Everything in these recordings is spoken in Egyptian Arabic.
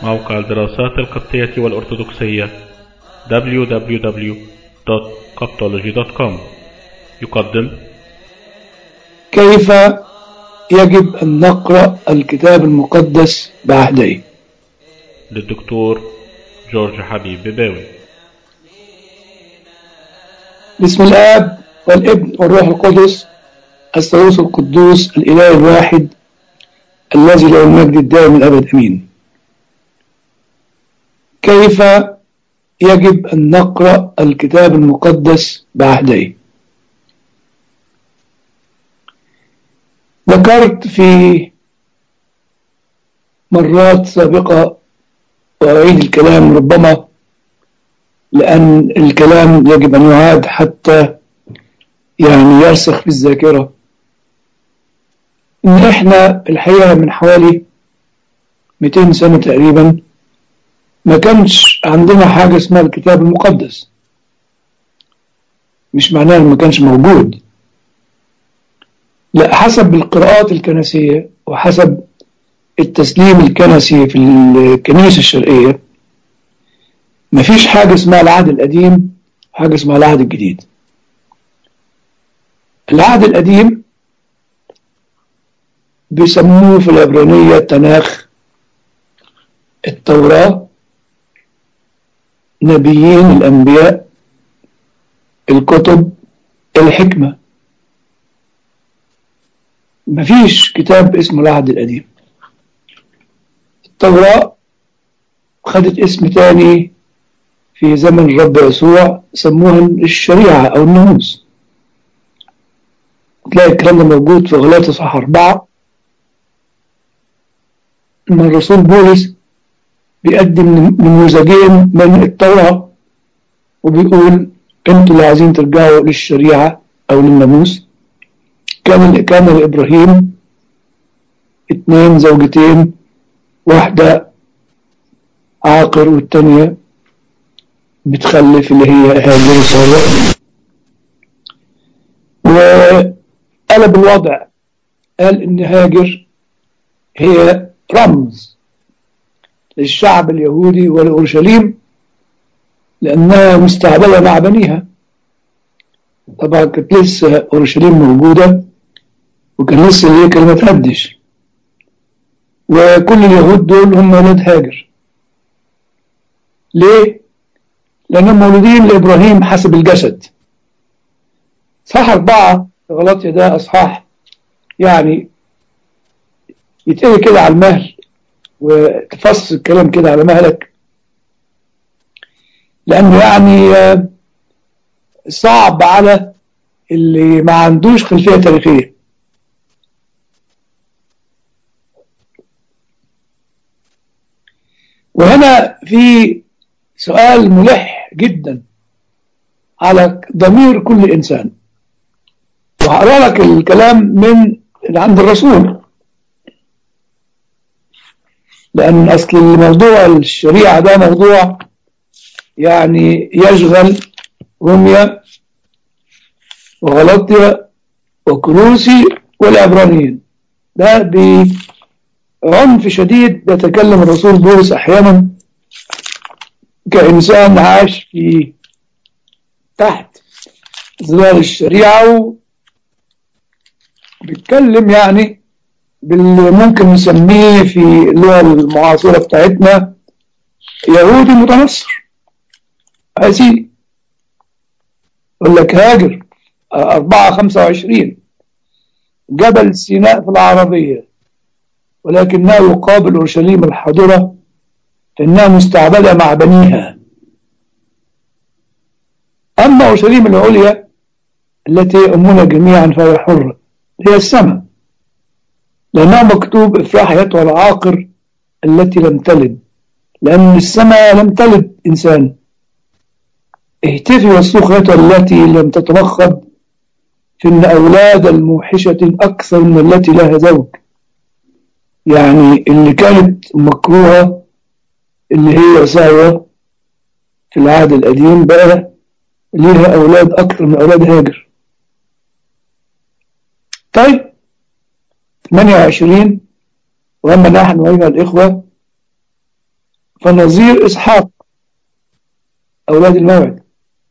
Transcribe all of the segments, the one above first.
موقع الدراسات القبطية والأرثوذكسية www.coptology.com يقدم كيف يجب أن نقرأ الكتاب المقدس بعهديه للدكتور جورج حبيب بباوي بسم الآب والابن والروح القدس الثالوث القدوس الإله الواحد الذي له المجد الدائم الأبد أمين كيف يجب أن نقرأ الكتاب المقدس بعهديه ذكرت في مرات سابقة وأعيد الكلام ربما لأن الكلام يجب أن يعاد حتى يعني يرسخ في الذاكرة إن إحنا الحقيقة من حوالي 200 سنة تقريبا ما كانش عندنا حاجة اسمها الكتاب المقدس مش معناه ما كانش موجود لا حسب القراءات الكنسية وحسب التسليم الكنسي في الكنيسة الشرقية مفيش حاجة اسمها العهد القديم حاجة اسمها العهد الجديد العهد القديم بيسموه في العبرانية التناخ التوراة نبيين الأنبياء الكتب الحكمة مفيش كتاب اسمه العهد القديم التوراة خدت اسم تاني في زمن الرب يسوع سموها الشريعة أو الناموس تلاقي الكلام ده موجود في غلاطة صح أربعة إن الرسول بولس بيقدم نموذجين من التوراة وبيقول انتوا اللي عايزين ترجعوا للشريعة أو للناموس كان كان لإبراهيم اتنين زوجتين واحدة عاقر والتانية بتخلف اللي هي هاجر وسارة وقلب الوضع قال إن هاجر هي رمز للشعب اليهودي ولأورشليم لأنها مستعبدة مع بنيها طبعا كانت لسه أورشليم موجودة وكان لسه الهيكل ما تهدش وكل اليهود دول هم ولاد هاجر ليه؟ لأنهم مولودين لإبراهيم حسب الجسد صح أربعة غلطية ده أصحاح يعني يتقري كده على المهل وتفصل الكلام كده على مهلك لأنه يعني صعب على اللي ما عندوش خلفية تاريخية وهنا في سؤال ملح جدا على ضمير كل إنسان وهقرا لك الكلام من عند الرسول لأن أصل الموضوع الشريعة ده موضوع يعني يشغل روميا وغلطيا وكلوسي والعبرانيين ده بعنف شديد يتكلم الرسول بولس أحيانا كإنسان عاش في تحت ظلال الشريعة بيتكلم يعني باللي ممكن نسميه في اللغة المعاصرة بتاعتنا يهودي متنصر عايزين يقول لك هاجر أربعة خمسة وعشرين جبل سيناء في العربية ولكنها يقابل أورشليم الحاضرة فإنها مستعبدة مع بنيها أما أورشليم العليا التي أمنا جميعا فهي حرة هي السماء لأنها مكتوب افرح أيتها العاقر التي لم تلد لأن السماء لم تلد إنسان اهتفي والسوق أيتها التي لم تتمخض فإن أولاد الموحشة أكثر من التي لها زوج يعني اللي كانت مكروهة اللي هي سارة في العهد القديم بقى ليها أولاد أكثر من أولاد هاجر طيب 28 وأما نحن أيها الإخوة فنظير إسحاق أولاد الموعد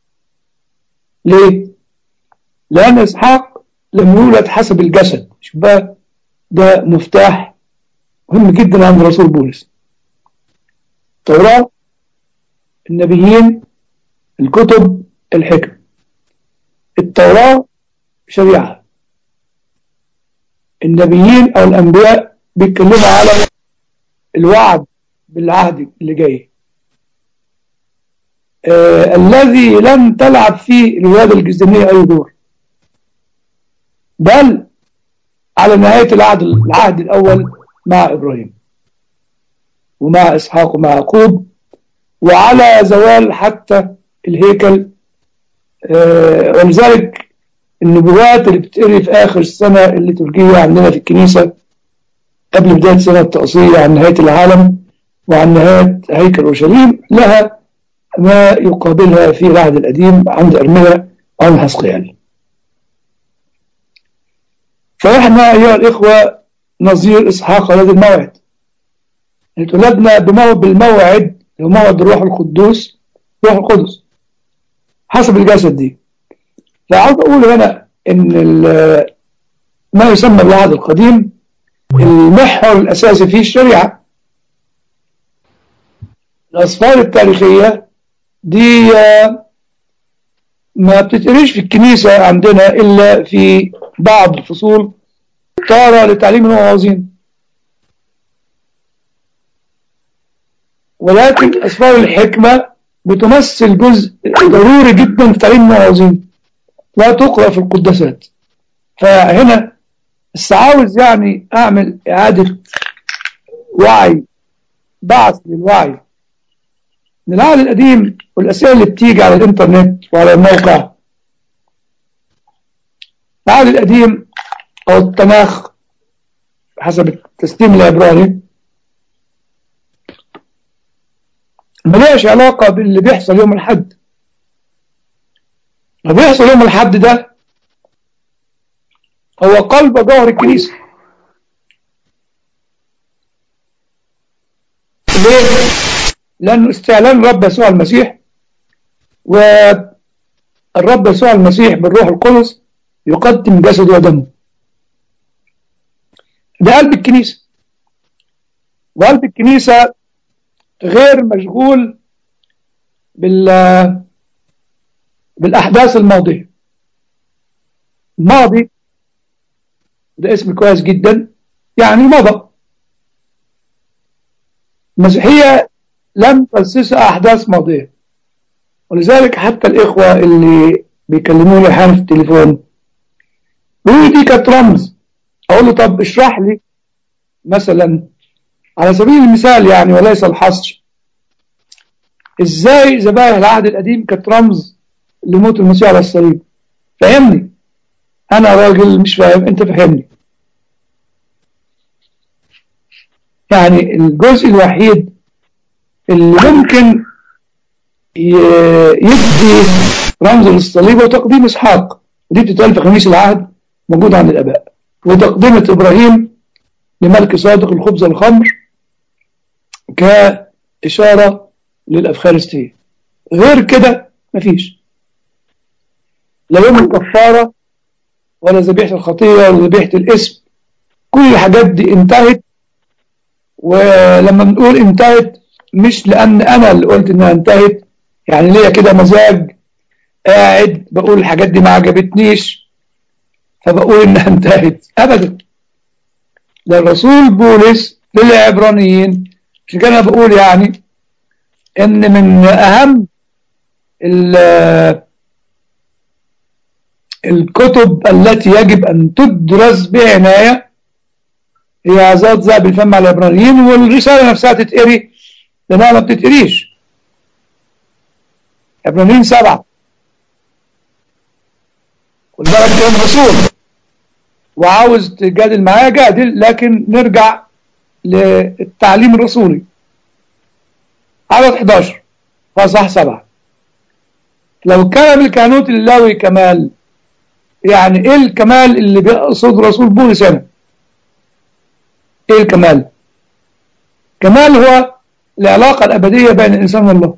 ليه؟ لأن إسحاق لم يولد حسب الجسد شوف بقى ده مفتاح مهم جدا عند رسول بولس التوراة النبيين الكتب الحكم التوراة شريعة النبيين أو الأنبياء بيتكلموا على الوعد بالعهد اللي جاي آه الذي لم تلعب فيه الولادة الجسدانية أي دور بل على نهاية العهد العهد الأول مع إبراهيم ومع إسحاق ومع يعقوب وعلى زوال حتى الهيكل آه ولذلك النبوات اللي بتقري في آخر السنة الليتورجية عندنا في الكنيسة قبل بداية سنة التأصيل عن نهاية العالم وعن نهاية هيكل أورشليم لها ما يقابلها في العهد القديم عند أرميا وعند حسقيال فإحنا أيها الإخوة نظير إسحاق ولد الموعد اتولدنا بموعد بالموعد موعد الروح القدوس روح القدس حسب الجسد دي فعاوز أقول هنا إن ما يسمى بالعهد القديم المحور الأساسي فيه الشريعة الأسفار التاريخية دي ما بتتقريش في الكنيسة عندنا إلا في بعض الفصول تارة لتعليم الموازين ولكن أسفار الحكمة بتمثل جزء ضروري جدا في تعليم الموازين لا تقرأ في القداسات فهنا بس عاوز يعني أعمل إعادة وعي بعث للوعي من العهد القديم والأسئلة اللي بتيجي على الإنترنت وعلى الموقع العهد القديم أو التناخ حسب التسليم العبراني مليش علاقة باللي بيحصل يوم الحد اللي بيحصل يوم الحد ده هو قلب جوهر الكنيسة ليه؟ لأنه استعلان الرب يسوع المسيح والرب يسوع المسيح بالروح القدس يقدم جسد ودمه ده قلب الكنيسة وقلب الكنيسة غير مشغول بال بالأحداث الماضية الماضي ده اسم كويس جدا يعني مضى المسيحية لم تأسسها أحداث ماضية ولذلك حتى الإخوة اللي بيكلموني أحيانا في التليفون يقولوا دي كانت رمز أقول له طب اشرح لي مثلا على سبيل المثال يعني وليس الحصر ازاي ذبائح العهد القديم كانت رمز لموت المسيح على الصليب فهمني انا راجل مش فاهم انت فهمني يعني الجزء الوحيد اللي ممكن يدي رمز للصليب هو تقديم اسحاق ودي بتتقال في خميس العهد موجود عند الاباء وتقدمة ابراهيم لملك صادق الخبز الخمر كإشارة للأفخارستية غير كده مفيش لا يوم الكفارة ولا ذبيحة الخطية ولا ذبيحة الاسم كل الحاجات دي انتهت ولما بنقول انتهت مش لأن أنا اللي قلت إنها انتهت يعني ليا كده مزاج قاعد بقول الحاجات دي ما عجبتنيش فبقول إنها انتهت أبدا ده الرسول بولس للعبرانيين عشان كده انا بقول يعني ان من اهم الكتب التي يجب ان تدرس بعناية هي عظات ذهب الفم على العبرانيين والرسالة نفسها تتقري لانها ما بتتقريش عبرانيين سبعة والبلد كان رسول وعاوز تجادل معايا جادل لكن نرجع للتعليم الرسولي عدد 11 فصح 7 لو كان بالكهنوت اللاوي كمال يعني ايه الكمال اللي بيقصد رسول بولس هنا ايه الكمال كمال هو العلاقة الأبدية بين الإنسان والله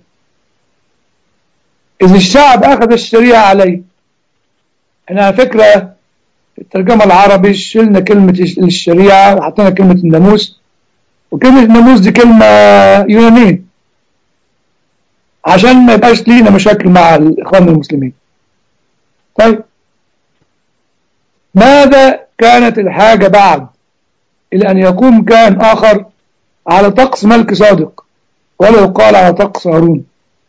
إذا الشعب أخذ الشريعة عليه احنا على فكرة في الترجمة العربي شلنا كلمة الشريعة وحطينا كلمة الناموس وكلمة الناموس دي كلمة يونانية عشان ما يبقاش لينا مشاكل مع الإخوان المسلمين طيب ماذا كانت الحاجة بعد إلى أن يقوم كان آخر على طقس ملك صادق ولا يقال على طقس هارون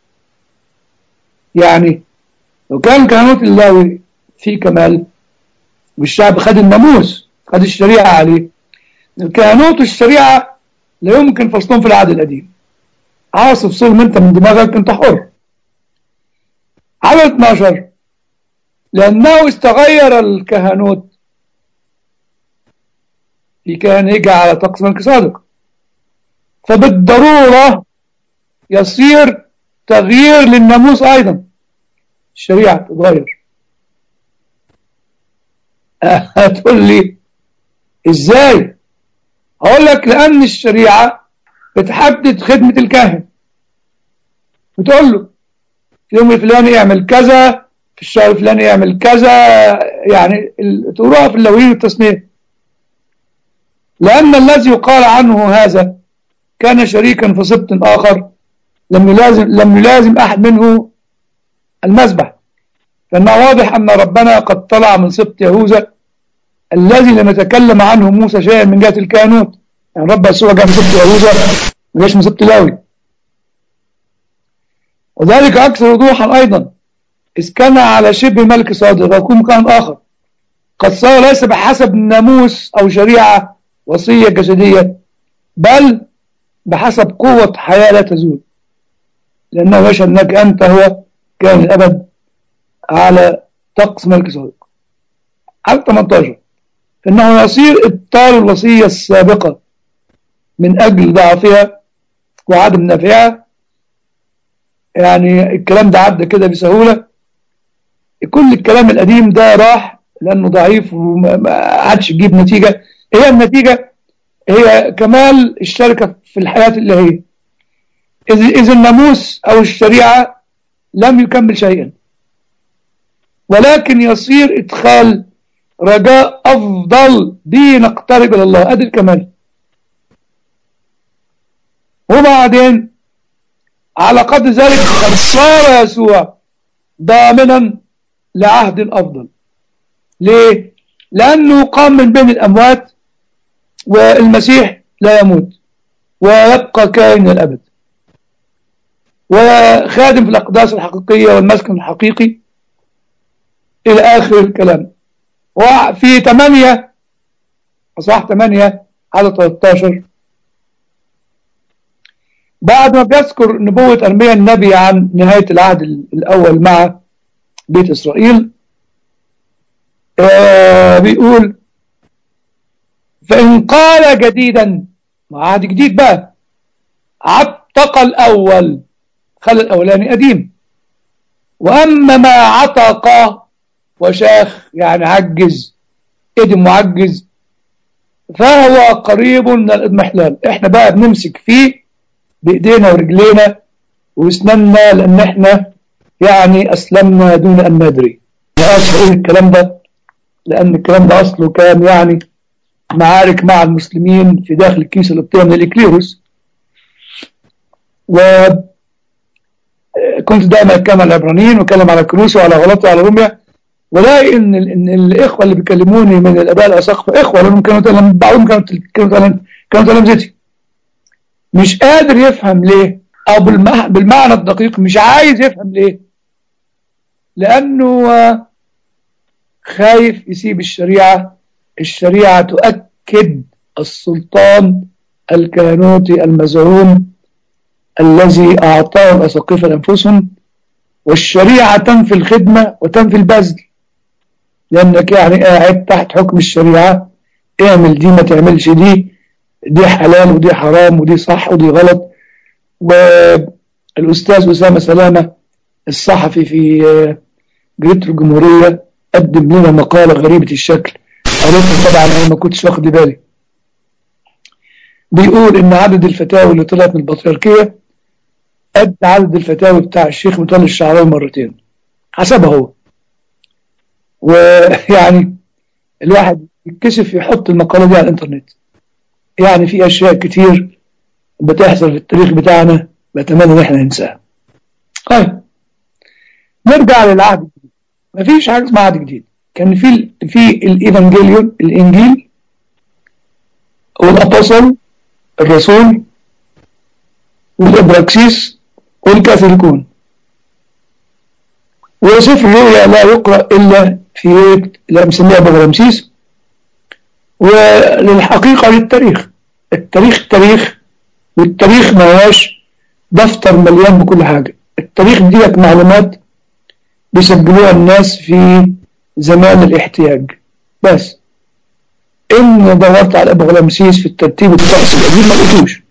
يعني لو كان كهنوت اللاوي في كمال والشعب خد الناموس خد الشريعة عليه الكهنوت والشريعة لا يمكن فصلهم في العهد القديم عاصف فصلهم انت من دماغك انت حر على 12 لأنه استغير الكهنوت في كان يجي على طقس ملك صادق فبالضرورة يصير تغيير للناموس أيضا الشريعة تتغير هتقول لي ازاي هقول لك لأن الشريعة بتحدد خدمة الكاهن بتقول له في اليوم الفلاني يعمل كذا في الشهر الفلاني يعمل كذا يعني تقولوها في اللوين والتصنيف لأن الذي يقال عنه هذا كان شريكا في سبط آخر لم يلازم, لم يلازم أحد منه المذبح فإنه واضح أن ربنا قد طلع من سبط يهوذا الذي لم يتكلم عنه موسى شيئا من جهة الكهنوت يعني رب يسوع جاء من سبط يهوذا ما جاش من سبط لاوي وذلك أكثر وضوحا أيضا إذ كان على شبه ملك صادق ويكون مكان آخر قد صار ليس بحسب ناموس أو شريعة وصية جسدية بل بحسب قوة حياة لا تزول لأنه يشهد أنك أنت هو كان الأبد على طقس ملك صادق على 18 إنه يصير إبطال الوصية السابقة من أجل ضعفها وعدم نفعها يعني الكلام ده عدى كده بسهولة كل الكلام القديم ده راح لأنه ضعيف وما عادش يجيب نتيجة هي النتيجة هي كمال الشركة في الحياة اللي هي إذا الناموس أو الشريعة لم يكمل شيئا ولكن يصير إدخال رجاء أفضل به نقترب إلى الله أدي الكمال وبعدين على قدر ذلك قد صار يسوع ضامنا لعهد أفضل ليه؟ لأنه قام من بين الأموات والمسيح لا يموت ويبقى كائن الأبد وخادم في الأقداس الحقيقية والمسكن الحقيقي إلى آخر الكلام وفي 8 أصح 8 على 13 بعد ما بيذكر نبوة أرميا النبي عن نهاية العهد الأول مع بيت إسرائيل آه بيقول فإن قال جديدا عهد جديد بقى عتق الأول خلى الأولاني قديم وأما ما عتق وشاخ يعني عجز قدم معجز فهو قريب من الإضمحلال احنا بقى بنمسك فيه بإيدينا ورجلينا واسناننا لأن احنا يعني أسلمنا دون أن ندري ما أقول الكلام ده لأن الكلام ده أصله كان يعني معارك مع المسلمين في داخل الكنيسة القبطية من الإكليروس وكنت دائما أتكلم على العبرانيين وأتكلم على كروس وعلى غلطة وعلى روميا ولاقي إن, إن الإخوة اللي بيكلموني من الآباء الأساقفة إخوة لأنهم كانوا تلم بعضهم كانوا كانوا كانوا تلامذتي مش قادر يفهم ليه أو بالمعنى الدقيق مش عايز يفهم ليه لأنه خايف يسيب الشريعة الشريعة تؤكد السلطان الكهنوتي المزعوم الذي أعطاه الأساقفة لأنفسهم والشريعة تنفي الخدمة وتنفي البذل لأنك يعني قاعد تحت حكم الشريعة اعمل دي ما تعملش دي دي حلال ودي حرام ودي صح ودي غلط والأستاذ أسامة سلامة الصحفي في جريدة الجمهورية قدم لنا مقالة غريبة الشكل قريتها طبعا أنا ما كنتش واخد بالي بيقول ان عدد الفتاوى اللي طلعت من البطريركية قد عدد الفتاوى بتاع الشيخ مطل الشعراوي مرتين حسبها هو ويعني الواحد يتكسف يحط المقالة دي على الانترنت يعني في اشياء كتير بتحصل في التاريخ بتاعنا بتمنى ان احنا ننساها طيب نرجع للعهد الجديد مفيش حاجه اسمها عهد جديد كان في في الايفانجيليون الانجيل والابوصل الرسول والابراكسيس والكاثوليكون وسفر الرؤيا لا يقرا الا في اللي مسميها بغرامسيس وللحقيقه للتاريخ التاريخ تاريخ والتاريخ ما هواش دفتر مليان بكل حاجه التاريخ بيديلك معلومات بيسجلوها الناس في زمان الاحتياج بس ان دورت على ابو غلامسيس في الترتيب الطقس القديم ما لقيتوش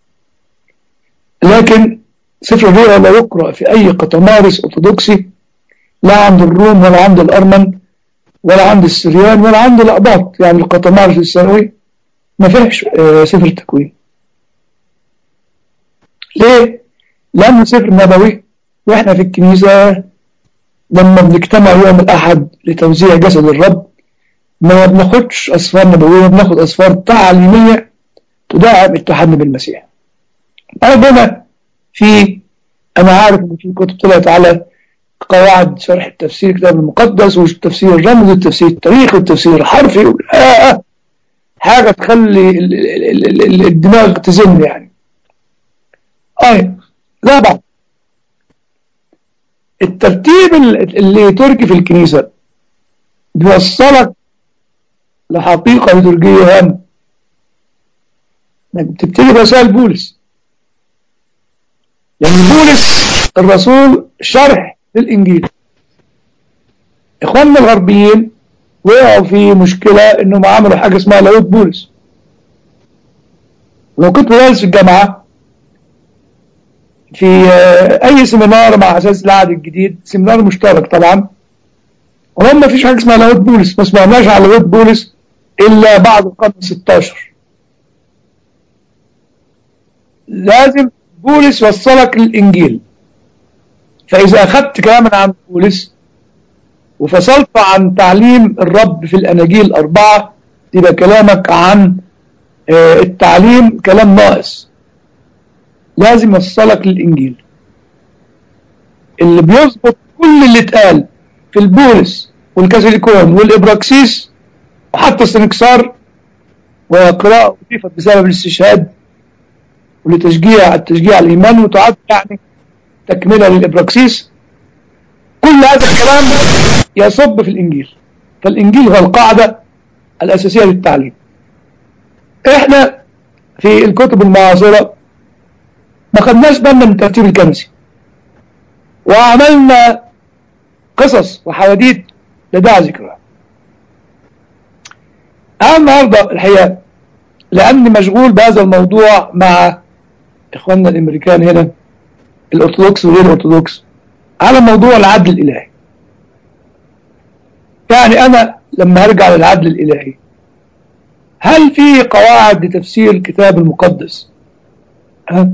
لكن سفر الرؤيا لا يقرا في اي قطمارس ارثوذكسي لا عند الروم ولا عند الارمن ولا عند السريان ولا عند الاقباط يعني القطمارس الثانوي ما فيهش سفر التكوين ليه؟ لأنه سفر نبوي وإحنا في الكنيسة لما بنجتمع يوم الأحد لتوزيع جسد الرب ما بناخدش أسفار نبوية بناخد أسفار تعليمية تدعم اتحادنا بالمسيح. عندنا في أنا عارف إن في كتب طلعت على قواعد شرح التفسير الكتاب المقدس والتفسير الرمزي والتفسير التاريخي والتفسير الحرفي آه حاجة تخلي الدماغ تزن يعني. أي لا بعض الترتيب اللي تركي في الكنيسة بيوصلك لحقيقة ليتورجية هامة بتبتدي برسائل بولس لأن بولس الرسول شرح للإنجيل إخواننا الغربيين وقعوا في مشكلة إنهم عملوا حاجة اسمها لاهوت بولس لو كنت بدرس في الجامعة في اي سيمينار مع اساس العهد الجديد سيمينار مشترك طبعا وهم ما فيش حاجه اسمها لاهوت بولس ما سمعناش على لاهوت بولس الا بعد القرن 16 لازم بولس يوصلك للانجيل فاذا اخذت كلاما عن بولس وفصلت عن تعليم الرب في الاناجيل الاربعه يبقى كلامك عن التعليم كلام ناقص لازم يوصلك للإنجيل اللي بيظبط كل اللي اتقال في البولس والكاثوليكون والإبراكسيس وحتى السنكسار وقراءة أضيفت بسبب الاستشهاد ولتشجيع التشجيع الإيمان وتعد يعني تكملة للإبراكسيس كل هذا الكلام يصب في الإنجيل فالإنجيل هو القاعدة الأساسية للتعليم إحنا في الكتب المعاصرة ما خدناش بالنا من الترتيب الكنسي وعملنا قصص وحواديت لداعي ذكرها أنا النهاردة الحقيقة لأني مشغول بهذا الموضوع مع إخواننا الأمريكان هنا الأرثوذكس وغير الأرثوذكس على موضوع العدل الإلهي يعني أنا لما هرجع للعدل الإلهي هل في قواعد لتفسير الكتاب المقدس؟ ها؟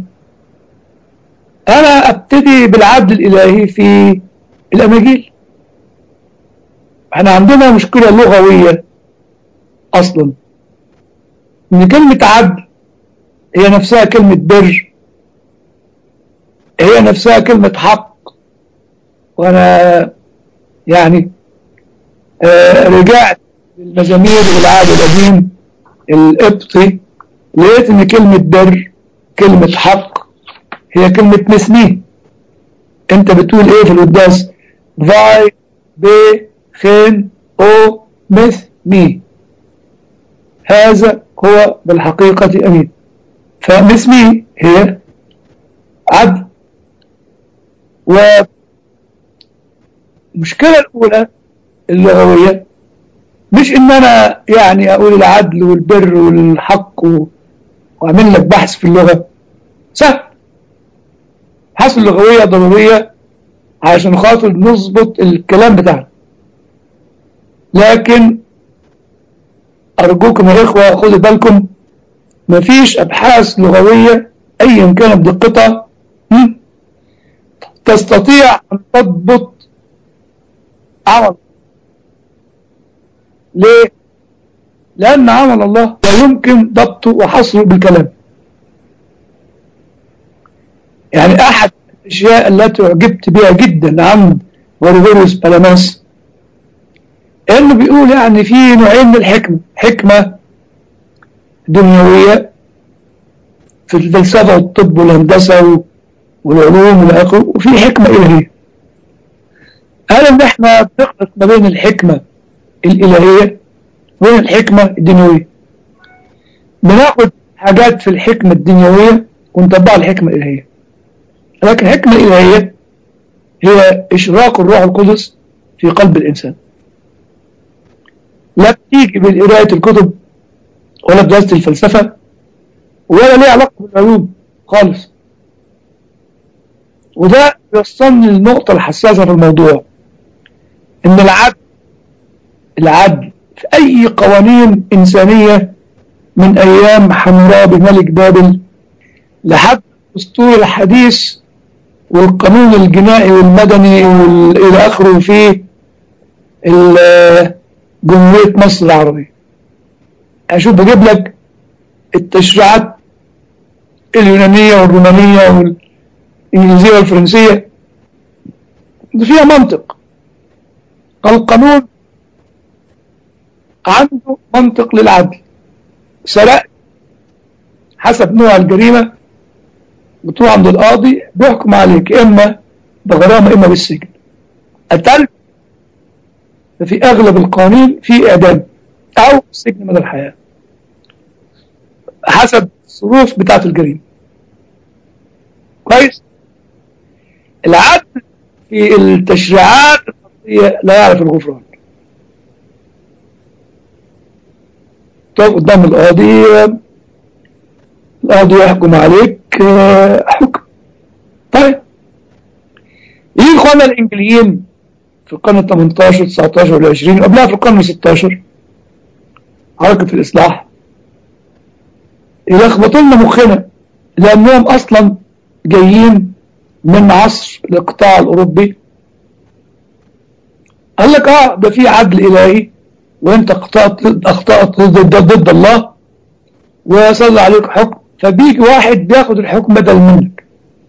أنا أبتدي بالعدل الإلهي في الأناجيل احنا عندنا مشكلة لغوية أصلا إن كلمة عدل هي نفسها كلمة بر هي نفسها كلمة حق وأنا يعني آه رجعت للمزامير والعهد القديم القبطي لقيت إن كلمة بر كلمة حق هي كلمة مسمي انت بتقول ايه في القداس فاي بي خين او مث مي هذا هو بالحقيقة أمين فمسمي هي عدل والمشكلة الأولى اللغوية مش إن أنا يعني أقول العدل والبر والحق وأعمل لك بحث في اللغة سهل الابحاث اللغويه ضروريه عشان خاطر نظبط الكلام بتاعنا لكن ارجوكم يا اخوه خدوا بالكم مفيش أبحاث لغوية أيا كانت دقتها هم؟ تستطيع أن تضبط عمل ليه؟ لأن عمل الله لا يمكن ضبطه وحصره بالكلام يعني أحد الأشياء التي أعجبت بها جدا عن غريغوريوس بالاماس إنه بيقول يعني في نوعين من الحكمة حكمة دنيوية في الفلسفة والطب والهندسة والعلوم والآخر وفي حكمة إلهية قال إن إحنا بنخلط ما بين الحكمة الإلهية وبين الحكمة الدنيوية بناخد حاجات في الحكمة الدنيوية ونطبقها الحكمة الإلهية لكن الحكمة الإلهية هي إشراق الروح القدس في قلب الإنسان لا بتيجي بالقراية الكتب ولا بدراسة الفلسفة ولا ليه علاقة بالعلوم خالص وده يوصلني للنقطة الحساسة في الموضوع إن العدل العدل في أي قوانين إنسانية من أيام حمورابي ملك بابل لحد الدستور الحديث والقانون الجنائي والمدني إلى آخره في جمهورية مصر العربية أشوف بجيب لك التشريعات اليونانية والرومانية والإنجليزية والفرنسية فيها منطق القانون عنده منطق للعدل سرقت حسب نوع الجريمة بتروح عند القاضي بيحكم عليك إما بغرامة إما بالسجن قتلت ففي أغلب القوانين في إعدام أو سجن مدى الحياة حسب الظروف بتاعة الجريمة كويس العدل في التشريعات القضية لا يعرف الغفران تقف قدام القاضي القاضي يحكم عليك حكم طيب يجي اخوانا الانجليين في القرن ال 18 19 ولا 20 قبلها في القرن ال 16 حركة الإصلاح يلخبطوا لنا مخنا لأنهم أصلا جايين من عصر الاقطاع الأوروبي قال لك اه ده في عدل إلهي وانت اخطأت اخطأت ضد, ضد الله وصلى عليك حكم فبيجي واحد بياخد الحكم بدل منك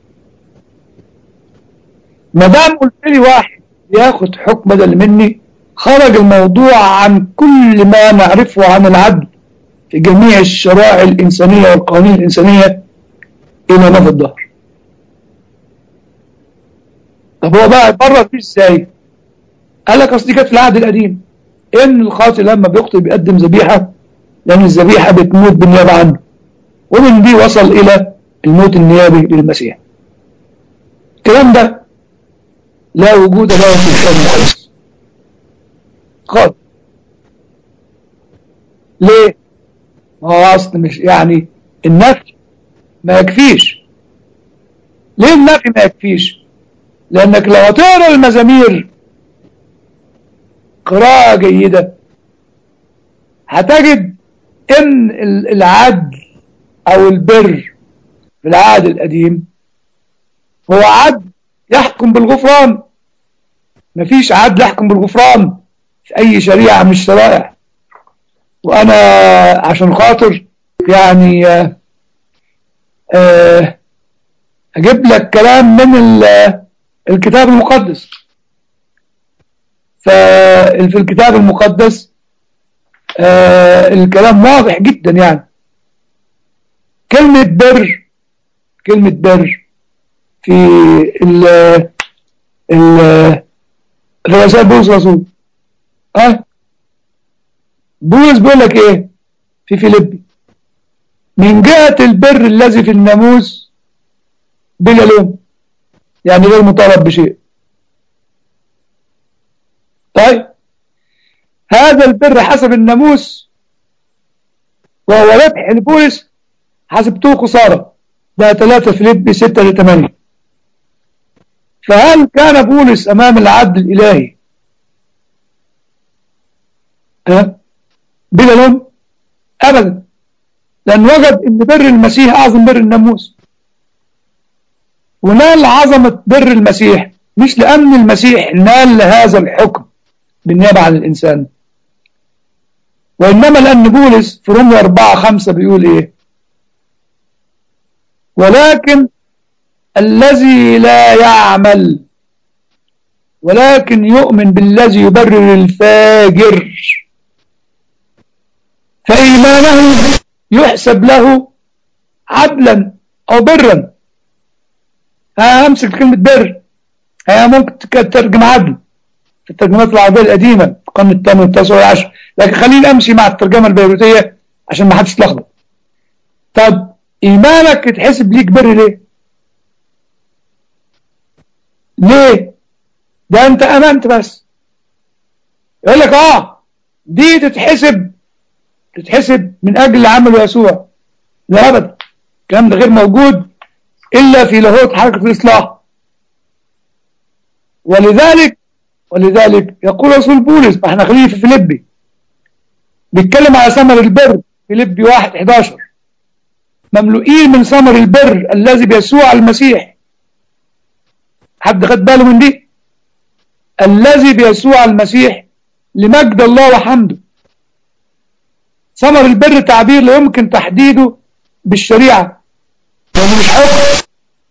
ما دام قلت لي واحد بياخد حكم بدل مني خرج الموضوع عن كل ما نعرفه عن العدل في جميع الشرائع الإنسانية والقوانين الإنسانية إلى نفى الظهر طب هو بقى يبرر فيه ازاي قال لك اصل دي كانت في العهد القديم ان الخاطئ لما بيخطئ بيقدم ذبيحه لان الذبيحه بتموت بالنيابه عنه ومن دي وصل الى الموت النيابي للمسيح الكلام ده لا وجود له في الكتاب المقدس خالص ليه؟ ما هو اصل مش يعني النفي ما يكفيش ليه النفي ما يكفيش؟ لانك لو هتقرا المزامير قراءة جيدة هتجد ان العدل او البر في العهد القديم هو عدل يحكم بالغفران مفيش عدل يحكم بالغفران في اي شريعة من الشرائع وانا عشان خاطر يعني آه آه اجيب لك كلام من الكتاب المقدس ففي الكتاب المقدس آه الكلام واضح جدا يعني كلمة بر كلمة بر في ال ال رسائل بولس رسول اه بولس بيقول لك ايه في فيليبي من جهة البر الذي في الناموس بلا لوم يعني غير مطالب بشيء طيب هذا البر حسب الناموس وهو ربح لبولس حسبته خسارة ده 3 فيليب 6 ل 8 فهل كان بولس أمام العدل الإلهي أه؟ بلا لوم أبدا لأن وجد أن بر المسيح أعظم بر الناموس ونال عظمة بر المسيح مش لأن المسيح نال هذا الحكم بالنيابة عن الإنسان وإنما لأن بولس في رومية 4 5 بيقول إيه ولكن الذي لا يعمل ولكن يؤمن بالذي يبرر الفاجر فإيمانه يحسب له عدلا أو برا همسك كلمة بر هي ممكن تترجم عدل في الترجمات العربية القديمة في القرن الثامن والتاسع والعاشر لكن خليني أمشي مع الترجمة البيروتية عشان ما حدش يتلخبط طب إيمانك يتحسب ليك بر ليه؟ ليه؟ ده أنت آمنت بس يقول لك آه دي تتحسب تتحسب من أجل اللي عمله يسوع لا أبدا الكلام ده غير موجود إلا في لاهوت حركة الإصلاح ولذلك ولذلك يقول رسول بولس ما احنا خليه في فيليبي بيتكلم على ثمر البر فيليبي 1 11 مملوئين من ثمر البر الذي بيسوع المسيح حد خد باله من دي الذي بيسوع المسيح لمجد الله وحمده ثمر البر تعبير لا يمكن تحديده بالشريعة لأنه مش حكم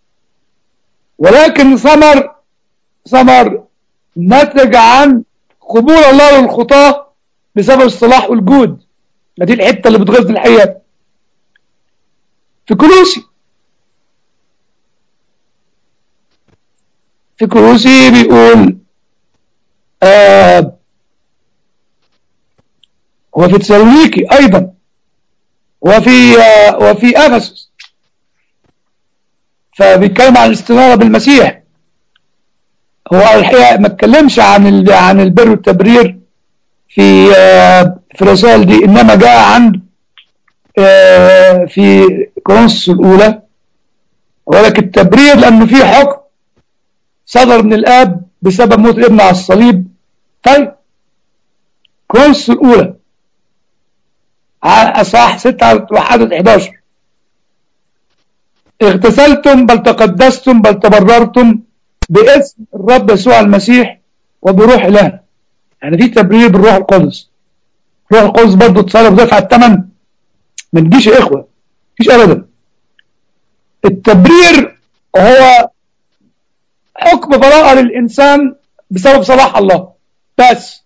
ولكن ثمر ثمر نتج عن قبول الله للخطاة بسبب الصلاح والجود دي الحتة اللي بتغذي الحقيقة في كروسي في كروسي بيقول آه وفي تسالونيكي أيضا وفي آه وفي أفسس فبيتكلم عن الاستنارة بالمسيح هو الحقيقة ما اتكلمش عن عن البر والتبرير في آه في الرسائل دي إنما جاء عند آه في كورنثوس الأولى ولكن التبرير لأنه في حكم صدر من الآب بسبب موت الابن على الصليب طيب كورنثوس الأولى أصح 6 وعدد 11 اغتسلتم بل تقدستم بل تبررتم باسم الرب يسوع المسيح وبروح الله يعني في تبرير بالروح القدس الروح القدس برضه اتصرف دفع الثمن ما تجيش يا اخوه مفيش ابدا التبرير هو حكم براءة للإنسان بسبب صلاح الله بس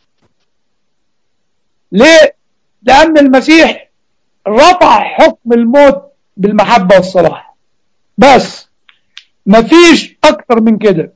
ليه؟ لأن المسيح رفع حكم الموت بالمحبة والصلاح بس مفيش أكتر من كده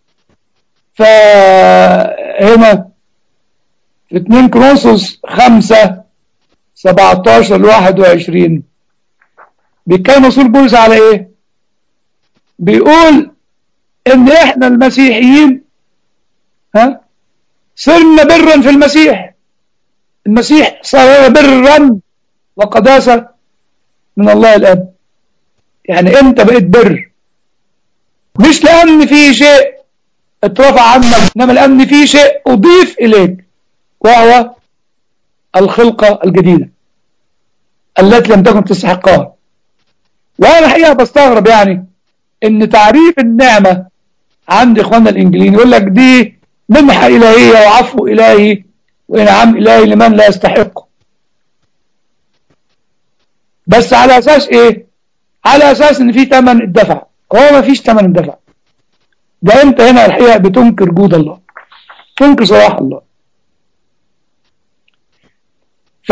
فهنا في 2 كرونسوس 5 17 ل 21 بيتكلم رسول بولس على ايه؟ بيقول ان احنا المسيحيين ها صرنا برا في المسيح المسيح صار برا وقداسة من الله الاب يعني انت بقيت بر مش لان في شيء اترفع عنك انما لان في شيء اضيف اليك وهو الخلقة الجديدة التي لم تكن تستحقها وانا الحقيقة بستغرب يعني ان تعريف النعمة عند اخواننا الانجليين يقول لك دي منحة الهية وعفو الهي وانعام الهي لمن لا يستحقه بس على اساس ايه على اساس ان في ثمن الدفع هو ما فيش ثمن الدفع ده انت هنا الحقيقة بتنكر جود الله تنكر صلاح الله ف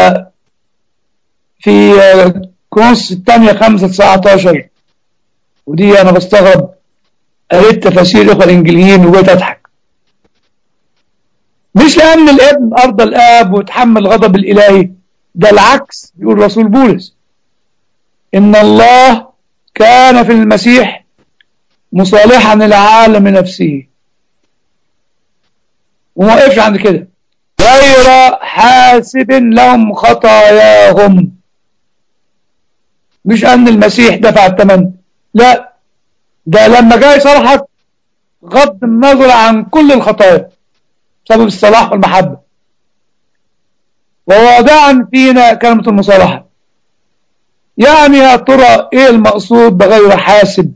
في كونس الثانية خمسة تسعة عشر ودي أنا بستغرب قريت تفاسير الإخوة الإنجليين وبقيت أضحك مش لأن الابن أرضى الآب وتحمل غضب الإلهي ده العكس بيقول رسول بولس إن الله كان في المسيح مصالحا العالم نفسه وما وقفش عند كده غير حاسب لهم خطاياهم مش أن المسيح دفع الثمن لا ده لما جاي صرحك غض النظر عن كل الخطايا بسبب الصلاح والمحبة وواضعا فينا كلمة المصالحة يعني يا ترى ايه المقصود بغير حاسب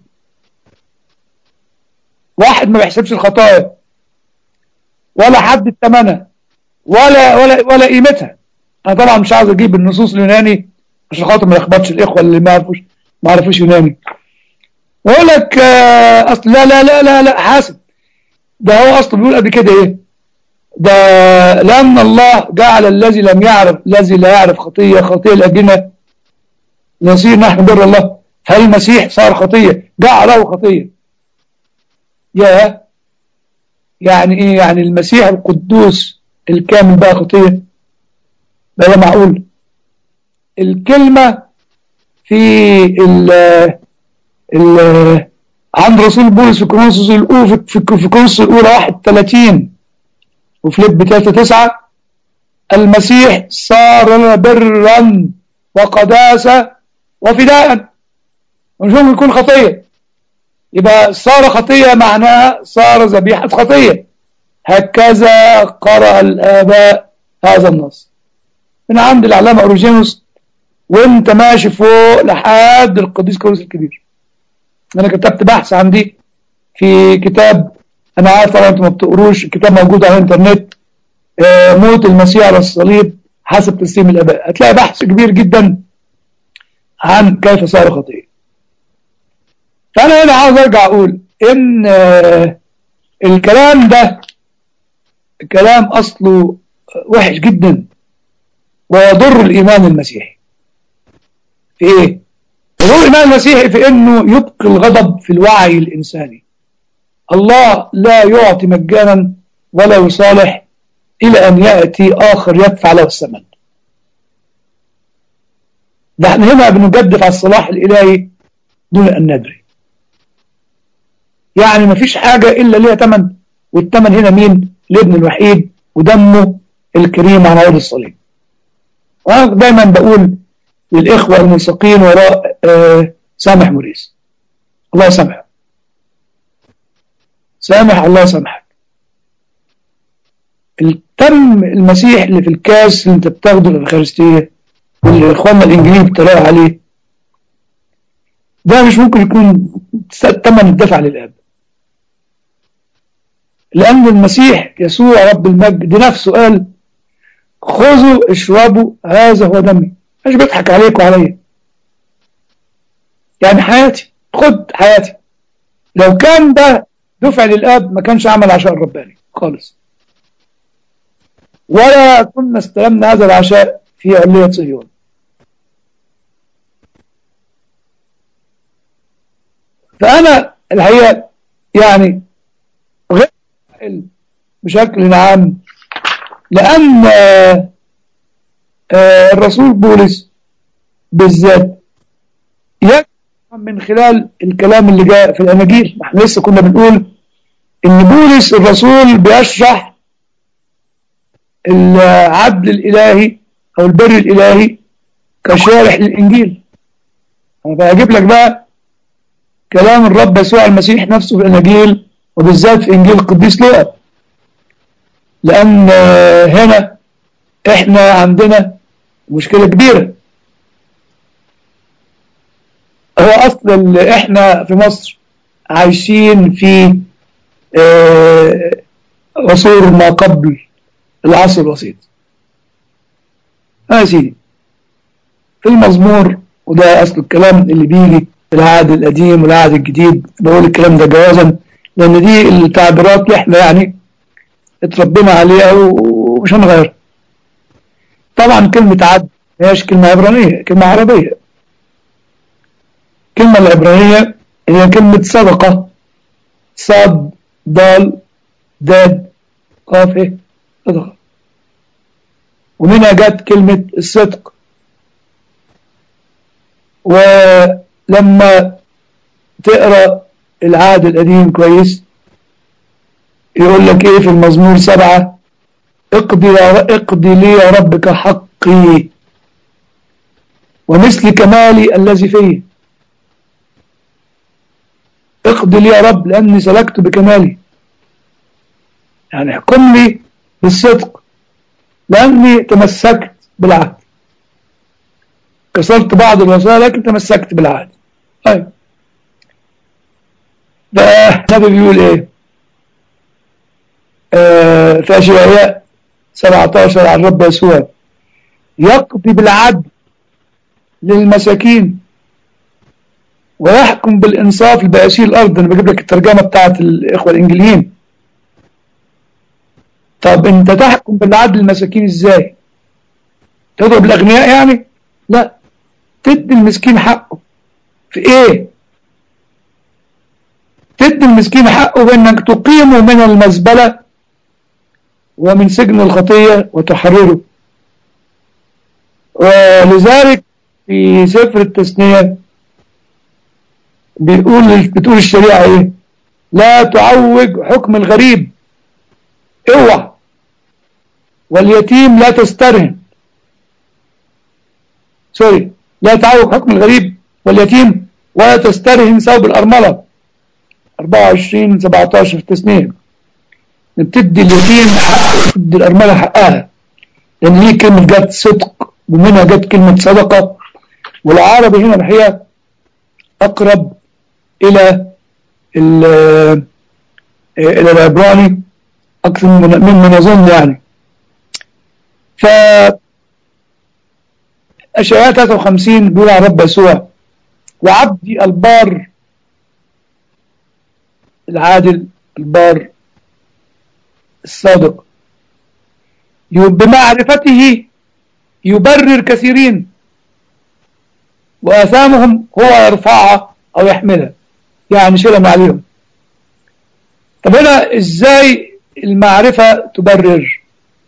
واحد ما بيحسبش الخطايا ولا حد ثمنها ولا ولا ولا قيمتها انا طبعا مش عاوز اجيب النصوص اليوناني عشان خاطر ما يخبطش الاخوه اللي ما يعرفوش ما يعرفوش يوناني يقول لك آه، اصل لا لا لا لا لا حاسب ده هو اصلا بيقول قبل كده ايه ده لان الله جعل الذي لم يعرف الذي لا يعرف خطيه خطيه لاجلنا نصير نحن بر الله فالمسيح صار خطيه جعله خطيه يا يعني ايه يعني المسيح القدوس الكامل بقى خطيه ده ده معقول الكلمه في ال ال عند رسول بولس في كورنثوس الاولى في في كورنثوس الاولى 31 وفليب 3 9 المسيح صار لنا برا وقداسه وفداء مش ممكن يكون خطيه يبقى صار خطيه معناها صار ذبيحه خطيه هكذا قرأ الآباء هذا النص من عند العلامة أوروجينوس وانت ماشي فوق لحد القديس كورس الكبير انا كتبت بحث عن دي في كتاب انا عارف طبعا انتوا ما بتقروش الكتاب موجود على الانترنت آه، موت المسيح على الصليب حسب تسليم الاباء هتلاقي بحث كبير جدا عن كيف صار خطيه فانا هنا عاوز ارجع اقول ان آه، الكلام ده كلام اصله وحش جدا ويضر الايمان المسيحي في ايه يضر الايمان المسيحي في انه يبقي الغضب في الوعي الانساني الله لا يعطي مجانا ولا يصالح الى ان ياتي اخر يدفع له الثمن ده احنا هنا بنجدف على الصلاح الالهي دون ان ندري يعني مفيش حاجه الا ليها ثمن والثمن هنا مين الابن الوحيد ودمه الكريم على عود الصليب وانا دايما بقول للاخوه الملصقين وراء آه، سامح موريس الله يسامحه سامح الله يسامحك التم المسيح اللي في الكاس اللي انت بتاخده الافخارستيه واللي اخواننا الانجليز بيتريقوا عليه ده مش ممكن يكون ثمن الدفع للاب لأن المسيح يسوع رب المجد نفسه قال خذوا اشربوا هذا هو دمي مش بضحك عليك وعليا يعني حياتي خد حياتي لو كان ده دفع للآب ما كانش عمل عشاء الرباني خالص ولا كنا استلمنا هذا العشاء في علية صهيون فأنا الحقيقة يعني غير بشكل عام لأن آه، آه، الرسول بولس بالذات يفهم من خلال الكلام اللي جاء في الأناجيل احنا لسه كنا بنقول إن بولس الرسول بيشرح العدل الإلهي أو البر الإلهي كشارح للإنجيل أنا بجيب لك بقى كلام الرب يسوع المسيح نفسه في الأناجيل وبالذات في إنجيل القديس لوقا لأن آه، هنا إحنا عندنا مشكلة كبيرة هو أصل اللي إحنا في مصر عايشين في آه، عصور ما قبل العصر الوسيط ها يا سيدي في المزمور وده أصل الكلام اللي بيجي في العهد القديم والعهد الجديد بقول الكلام ده جوازا لأن دي التعبيرات اللي احنا يعني اتربينا عليها ومش هنغيرها طبعا كلمة عدل ما هيش كلمة عبرانية كلمة عربية الكلمة العبرانية هي كلمة صدقة صاد ضال داد قاف ايه صدقة ومنها جت كلمة الصدق ولما تقرأ العهد القديم كويس يقول لك ايه في المزمور سبعة اقضي, يا اقضي لي يا رب كحقي ومثل كمالي الذي فيه اقضي لي يا رب لأني سلكت بكمالي يعني احكم لي بالصدق لأني تمسكت بالعهد كسرت بعض الوصايا لكن تمسكت بالعهد طيب فالنبي بيقول ايه آه في اشعياء 17 عن رب يسوع يقضي بالعدل للمساكين ويحكم بالانصاف لبائسي الارض انا بجيب لك الترجمه بتاعت الاخوه الانجليين طب انت تحكم بالعدل للمساكين ازاي تضرب الاغنياء يعني لا تدي المسكين حقه في ايه تدي المسكين حقه بانك تقيمه من المزبله ومن سجن الخطيه وتحرره ولذلك في سفر التثنيه بيقول بتقول الشريعه ايه لا تعوج حكم الغريب اوعى واليتيم لا تسترهن سوري لا تعوج حكم الغريب واليتيم ولا تسترهن ثوب الأرملة 24 17 في التثنية بتدي اليتيم حق تدي الأرملة حقها لأن هي كلمة جت صدق ومنها جت كلمة صدقة والعربي هنا الحقيقة أقرب إلى إلى العبراني أكثر مما نظن يعني ف أشعياء 53 بيقول عن رب يسوع وعبدي البار العادل البار الصادق بمعرفته يبرر كثيرين وآثامهم هو يرفعها أو يحملها يعني شيلهم عليهم طب هنا إزاي المعرفة تبرر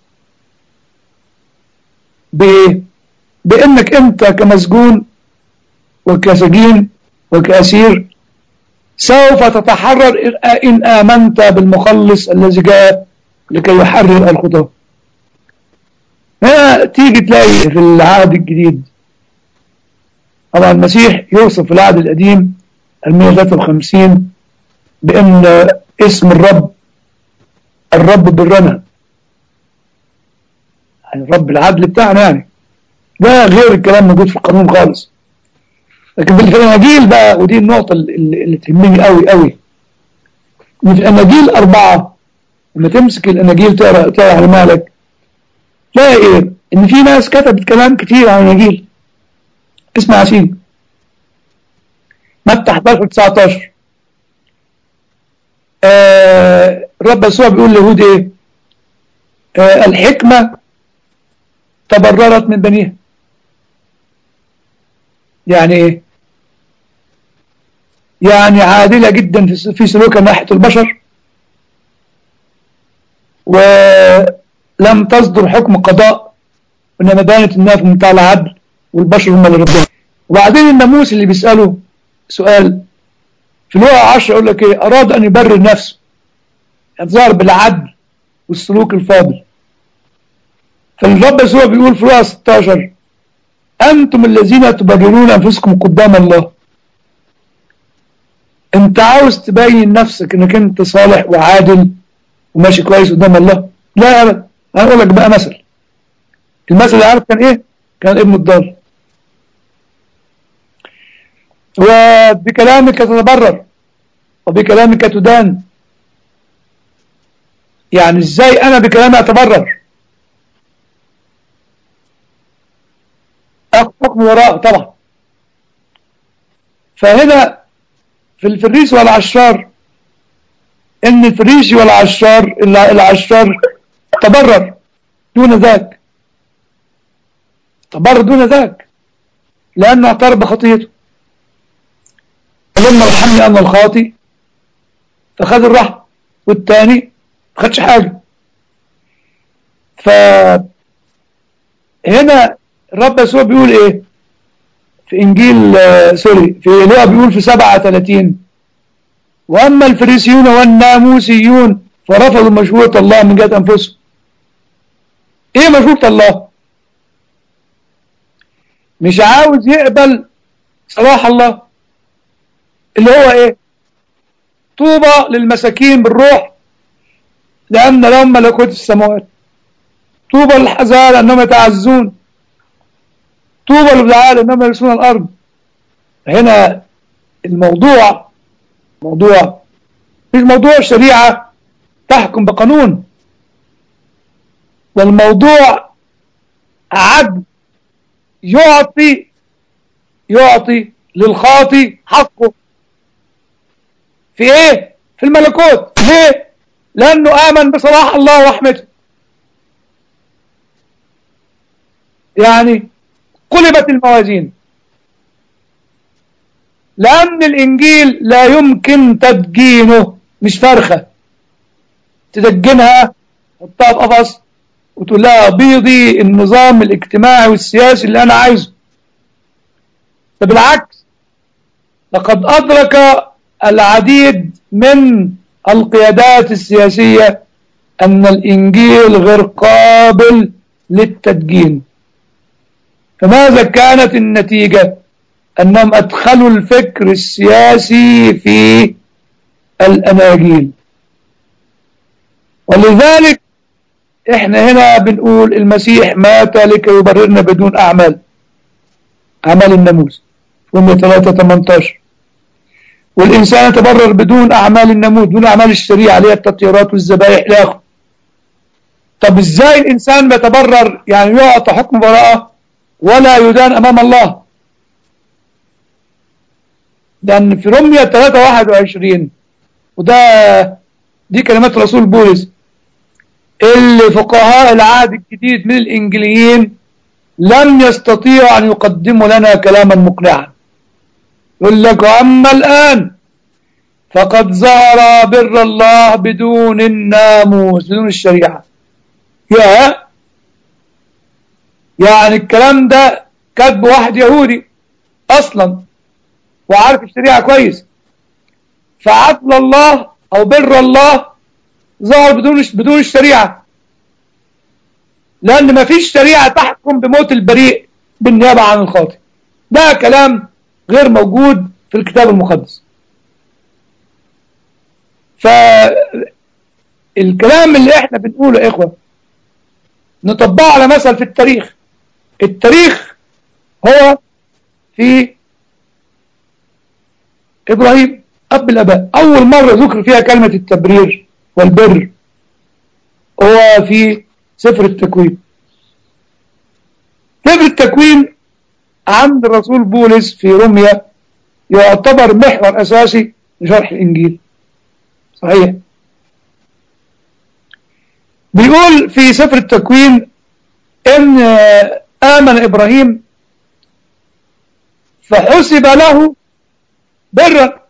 بإيه بانك انت كمسجون وكسجين وكاسير سوف تتحرر ان امنت بالمخلص الذي جاء لكي يحرر الخطاه هنا تيجي تلاقي في العهد الجديد طبعا المسيح يوصف في العهد القديم ال 153 بان اسم الرب الرب برنا يعني الرب العدل بتاعنا يعني ده غير الكلام موجود في القانون خالص لكن في الاناجيل بقى ودي النقطه اللي, اللي تهمني قوي قوي ان في الاناجيل اربعه لما تمسك الاناجيل تقرا تقرا على مالك تلاقي ايه ان في ناس كتبت كلام كتير عن الاناجيل اسمع يا سيدي متى 11 19 آه الرب يسوع بيقول لليهود ايه آه الحكمه تبررت من بنيها يعني ايه يعني عادلة جدا في سلوكها ناحية البشر ولم تصدر حكم قضاء انما بانت انها في منتهى العدل والبشر هم اللي ربهم وبعدين الناموس اللي بيسأله سؤال في لغة 10 يقول لك ايه اراد ان يبرر نفسه يظهر بالعدل والسلوك الفاضل فالرب يسوع بيقول في لغة 16 أنتم الذين تبررون أنفسكم قدام الله أنت عاوز تبين نفسك أنك أنت صالح وعادل وماشي كويس قدام الله لا أبدا أنا أقول لك بقى مثل المثل اللي عارف كان إيه؟ كان ابن الضال وبكلامك تتبرر وبكلامك تدان يعني ازاي انا بكلامي اتبرر حكم وراء طبعا فهنا في الفريسي والعشار ان الفريسي والعشار العشار تبرر دون ذاك تبرر دون ذاك لأنه اعترف بخطيته فلما رحمني أنا الخاطي فخد الرحمة والتاني ما خدش حاجة فهنا الرب يسوع بيقول ايه في انجيل آه سوري في لوقا بيقول في 37 واما الفريسيون والناموسيون فرفضوا مشروع الله من جهه انفسهم ايه مشروع الله مش عاوز يقبل صلاح الله اللي هو ايه طوبى للمساكين بالروح لان لهم ملكوت السماوات طوبى للحزان انهم يتعزون طوبى للعالم انهم يرثون الارض هنا الموضوع موضوع مش موضوع شريعة تحكم بقانون والموضوع عدل يعطي يعطي للخاطي حقه في ايه في الملكوت ليه لانه امن بصلاح الله ورحمته يعني قلبت الموازين لأن الإنجيل لا يمكن تدجينه مش فرخة تدجنها تحطها في قفص وتقول لها بيضي النظام الاجتماعي والسياسي اللي أنا عايزه ده بالعكس لقد أدرك العديد من القيادات السياسية أن الإنجيل غير قابل للتدجين فماذا كانت النتيجة أنهم أدخلوا الفكر السياسي في الأناجيل ولذلك احنا هنا بنقول المسيح مات لكي يبررنا بدون أعمال أعمال الناموس هم 3 18 والإنسان يتبرر بدون أعمال الناموس بدون أعمال الشريعة اللي هي التطهيرات والذبائح إلى آخره طب إزاي الإنسان بيتبرر يعني يعطى حكم براءة ولا يدان أمام الله لأن في رمية 3 21 وده دي كلمات رسول بولس اللي فقهاء العهد الجديد من الإنجليين لم يستطيعوا أن يقدموا لنا كلاما مقنعا يقول لك أما الآن فقد ظهر بر الله بدون الناموس بدون الشريعة يا يعني الكلام ده كاتب واحد يهودي أصلا وعارف الشريعة كويس فعدل الله أو بر الله ظهر بدون بدون الشريعة لأن ما فيش شريعة تحكم بموت البريء بالنيابة عن الخاطئ ده كلام غير موجود في الكتاب المقدس فالكلام اللي احنا بنقوله يا إخوة نطبقه على مثل في التاريخ التاريخ هو في إبراهيم أب الأباء أول مرة ذكر فيها كلمة التبرير والبر هو في سفر التكوين سفر التكوين عند الرسول بولس في روميا يعتبر محور أساسي لشرح الإنجيل صحيح بيقول في سفر التكوين إن آمن إبراهيم فحسب له برا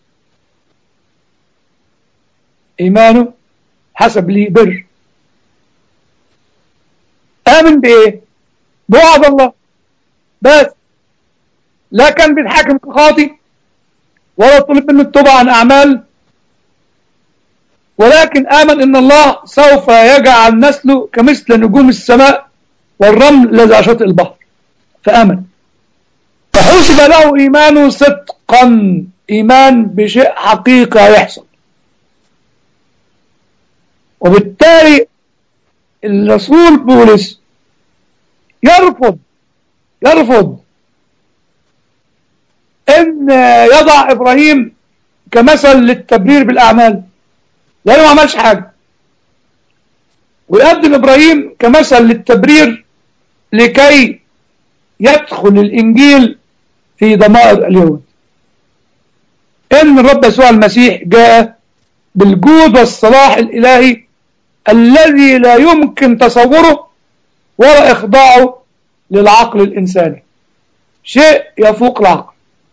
إيمانه حسب لي بر آمن بإيه بوعد الله بس لا كان بيتحاكم كخاطي ولا طلب منه التوبة عن أعمال ولكن آمن إن الله سوف يجعل نسله كمثل نجوم السماء والرمل الذي على شاطئ البحر فآمن فحسب له إيمانه صدقا إيمان بشيء حقيقة يحصل وبالتالي الرسول بولس يرفض يرفض ان يضع ابراهيم كمثل للتبرير بالاعمال لانه ما عملش حاجه ويقدم ابراهيم كمثل للتبرير لكي يدخل الانجيل في ضمائر اليهود ان الرب يسوع المسيح جاء بالجود والصلاح الالهي الذي لا يمكن تصوره ولا اخضاعه للعقل الانساني شيء يفوق العقل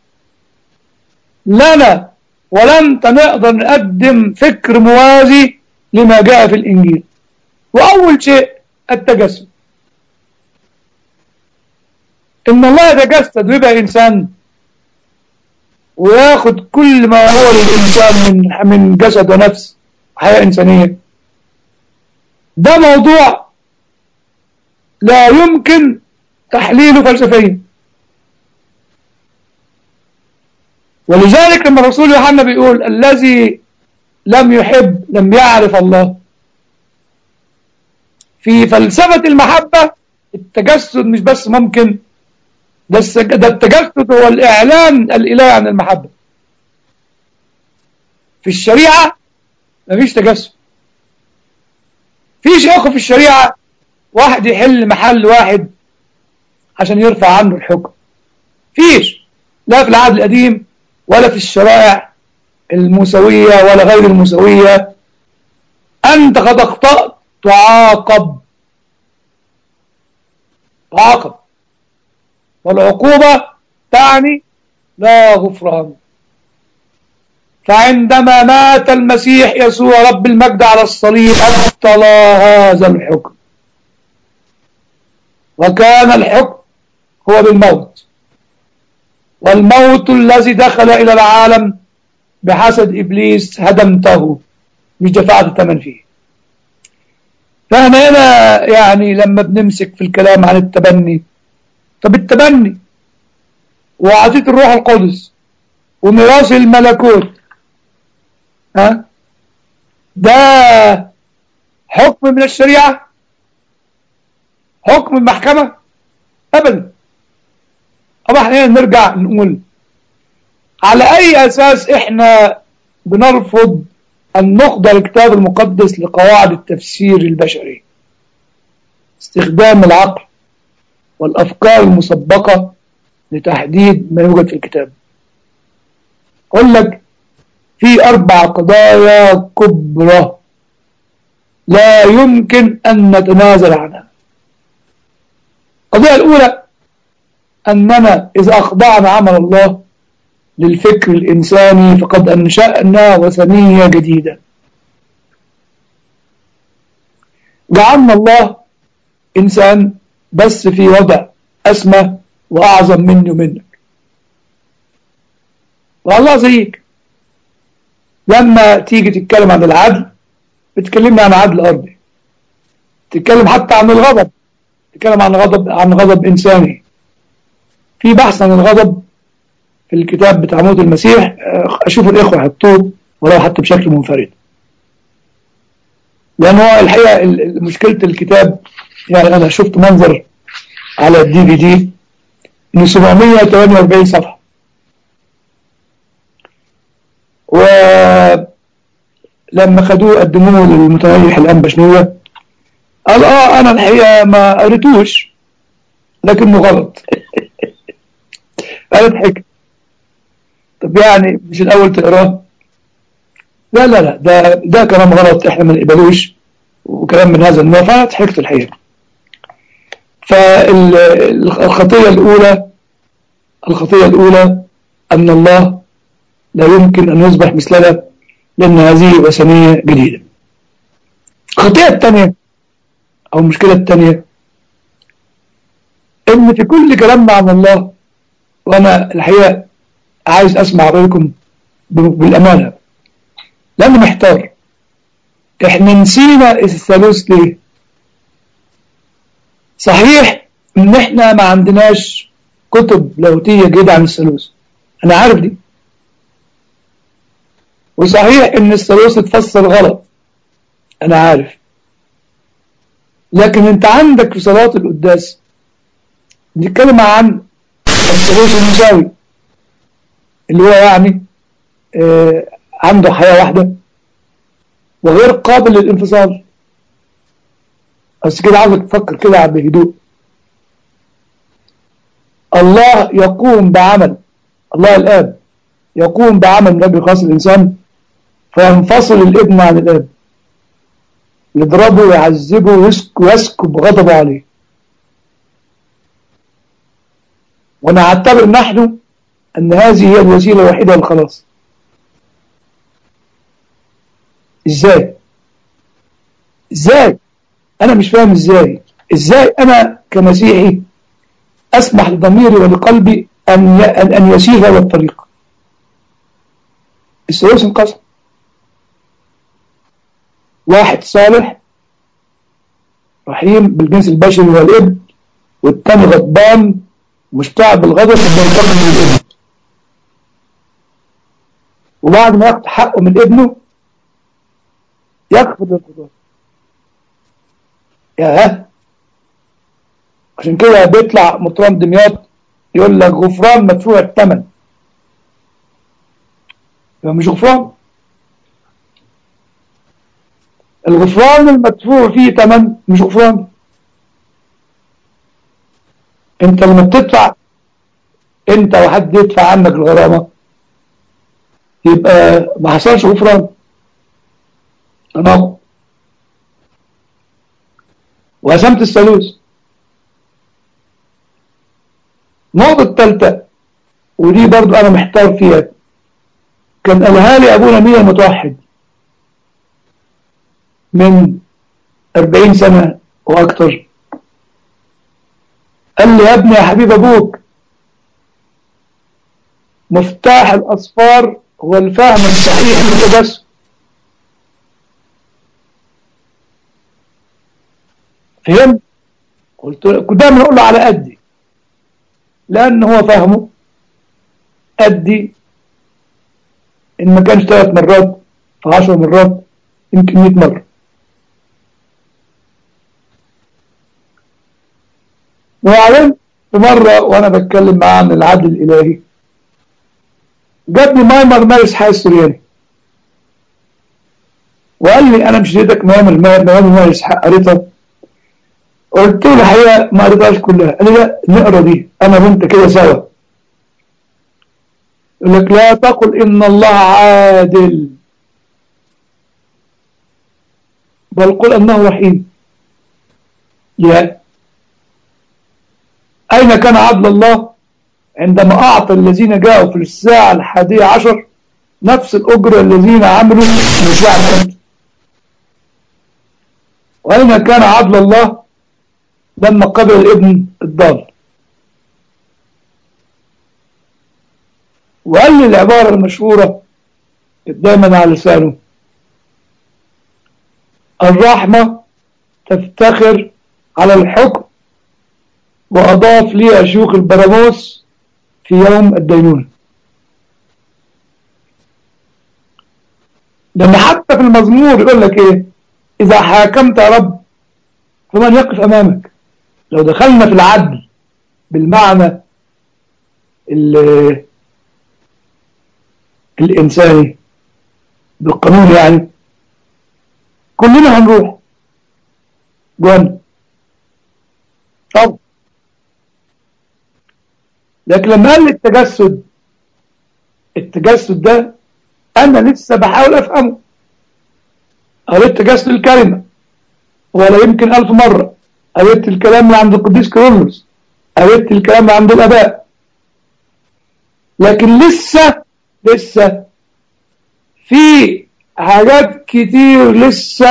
لنا ولن نقدر نقدم فكر موازي لما جاء في الإنجيل وأول شيء التجسد إن الله يتجسد ويبقى إنسان وياخد كل ما هو للإنسان من من جسد ونفس حياة إنسانية ده موضوع لا يمكن تحليله فلسفيا ولذلك لما الرسول يوحنا بيقول الذي لم يحب لم يعرف الله في فلسفة المحبة التجسد مش بس ممكن ده السج- ده التجسد هو الإعلان الإلهي عن المحبة في الشريعة مفيش تجسد فيش يا أخو في الشريعة واحد يحل محل واحد عشان يرفع عنه الحكم فيش لا في العهد القديم ولا في الشرائع الموسوية ولا غير الموسوية أنت قد أخطأت تعاقب تعاقب والعقوبة تعني لا غفران فعندما مات المسيح يسوع رب المجد على الصليب أبطل هذا الحكم وكان الحكم هو بالموت والموت الذي دخل إلى العالم بحسد إبليس هدمته مش دفعت الثمن فيه فاحنا هنا يعني لما بنمسك في الكلام عن التبني طب التبني وعطية الروح القدس وميراث الملكوت ها ده حكم من الشريعة حكم المحكمة أبدا طبعا احنا نرجع نقول على أي أساس احنا بنرفض أن نخضع الكتاب المقدس لقواعد التفسير البشري استخدام العقل والأفكار المسبقة لتحديد ما يوجد في الكتاب أقول لك في أربع قضايا كبرى لا يمكن أن نتنازل عنها القضية الأولى أننا إذا أخضعنا عمل الله للفكر الإنساني فقد أنشأنا وثنية جديدة جعلنا الله إنسان بس في وضع أسمى وأعظم مني ومنك والله زيك لما تيجي تتكلم عن العدل بتكلمني عن عدل أرضي تتكلم حتى عن الغضب تتكلم عن غضب عن غضب إنساني في بحث عن الغضب في الكتاب بتاع موت المسيح أشوف الإخوة حطوه ولو حتى بشكل منفرد لأن هو الحقيقة مشكلة الكتاب يعني أنا شفت منظر على الدي في دي إنه 748 صفحة ولما خدوه قدموه للمتنيح الأنبشنية قال آه أنا الحقيقة ما قريتوش لكنه غلط قالت حكم طب يعني مش الأول تقراه لا لا لا ده ده كلام غلط احنا ما نقبلوش وكلام من هذا النوع فضحكت الحقيقة فالخطية الأولى الخطية الأولى أن الله لا يمكن أن يصبح مثلنا لأن هذه وثنية جديدة الخطية الثانية أو المشكلة الثانية إن في كل كلامنا عن الله وأنا الحقيقة عايز أسمع رأيكم بالأمانة لأنه محتار إحنا نسينا الثالوث ليه صحيح إن إحنا ما عندناش كتب لاهوتية جيدة عن الثالوث أنا عارف دي وصحيح إن الثالوث اتفسر غلط أنا عارف لكن أنت عندك في صلاة القداس بنتكلم عن الثالوث المساوي اللي هو يعني آه عنده حياة واحدة وغير قابل للانفصال بس كده عاوزك تفكر كده بهدوء الله يقوم بعمل الله الآب يقوم بعمل من أجل خاص الإنسان فينفصل الابن عن الآب يضربه ويعذبه ويسكب غضبه عليه ونعتبر نحن أن هذه هي الوسيلة الوحيدة للخلاص إزاي إزاي أنا مش فاهم إزاي إزاي أنا كمسيحي أسمح لضميري ولقلبي أن أن يسير هذا الطريق الثالوث انقسم واحد صالح رحيم بالجنس البشري والابن والتاني غضبان مشتعل بالغضب وبينتقم من الابن وبعد ما ياخد حقه من ابنه يكفر للقضاء يا عشان كده بيطلع مطران دمياط يقول لك غفران مدفوع الثمن يبقى مش غفران الغفران المدفوع فيه ثمن مش غفران انت لما بتدفع انت وحد يدفع عنك الغرامة يبقى ما حصلش غفران تناقض وقسمت الثالوث النقطة الثالثة ودي برضو أنا محتار فيها كان قالها لي أبونا مين المتوحد من أربعين سنة وأكتر قال لي يا ابني يا حبيب أبوك مفتاح الأصفار هو الفهم الصحيح للتجسد فهمت قلت له كنت دايما اقول له على قدي لان هو فهمه قدي ان ما كانش ثلاث مرات في عشر مرات يمكن 100 مره وبعدين في مره وانا بتكلم معاه عن العدل الالهي جابني مايمر مارس حي السورياني وقال لي انا مش اديتك مايمر مايمر مارس قريتها قلت له الحقيقه ما قريتهاش كلها قال لي لا نقرا دي انا وانت كده سوا يقول لك لا تقل ان الله عادل بل قل انه رحيم يا اين كان عدل الله عندما اعطى الذين جاءوا في الساعه الحادية عشر نفس الاجره الذين عملوا في الساعه الخامسه واين كان عدل الله لما قبل الابن الضال وقال لي العبارة المشهورة دايما على لسانه الرحمة تفتخر على الحكم وأضاف لي شيوخ البراموس في يوم الدينونة لما حتى في المزمور يقول لك ايه إذا حاكمت يا رب فمن يقف أمامك لو دخلنا في العدل بالمعنى الإنساني بالقانون يعني كلنا هنروح جوانا طب لكن لما قال لي التجسد التجسد ده أنا لسه بحاول أفهمه قريت تجسد الكلمة ولا يمكن ألف مرة قريت الكلام اللي عند القديس كيرلس قريت الكلام اللي عند الآباء لكن لسه لسه في حاجات كتير لسه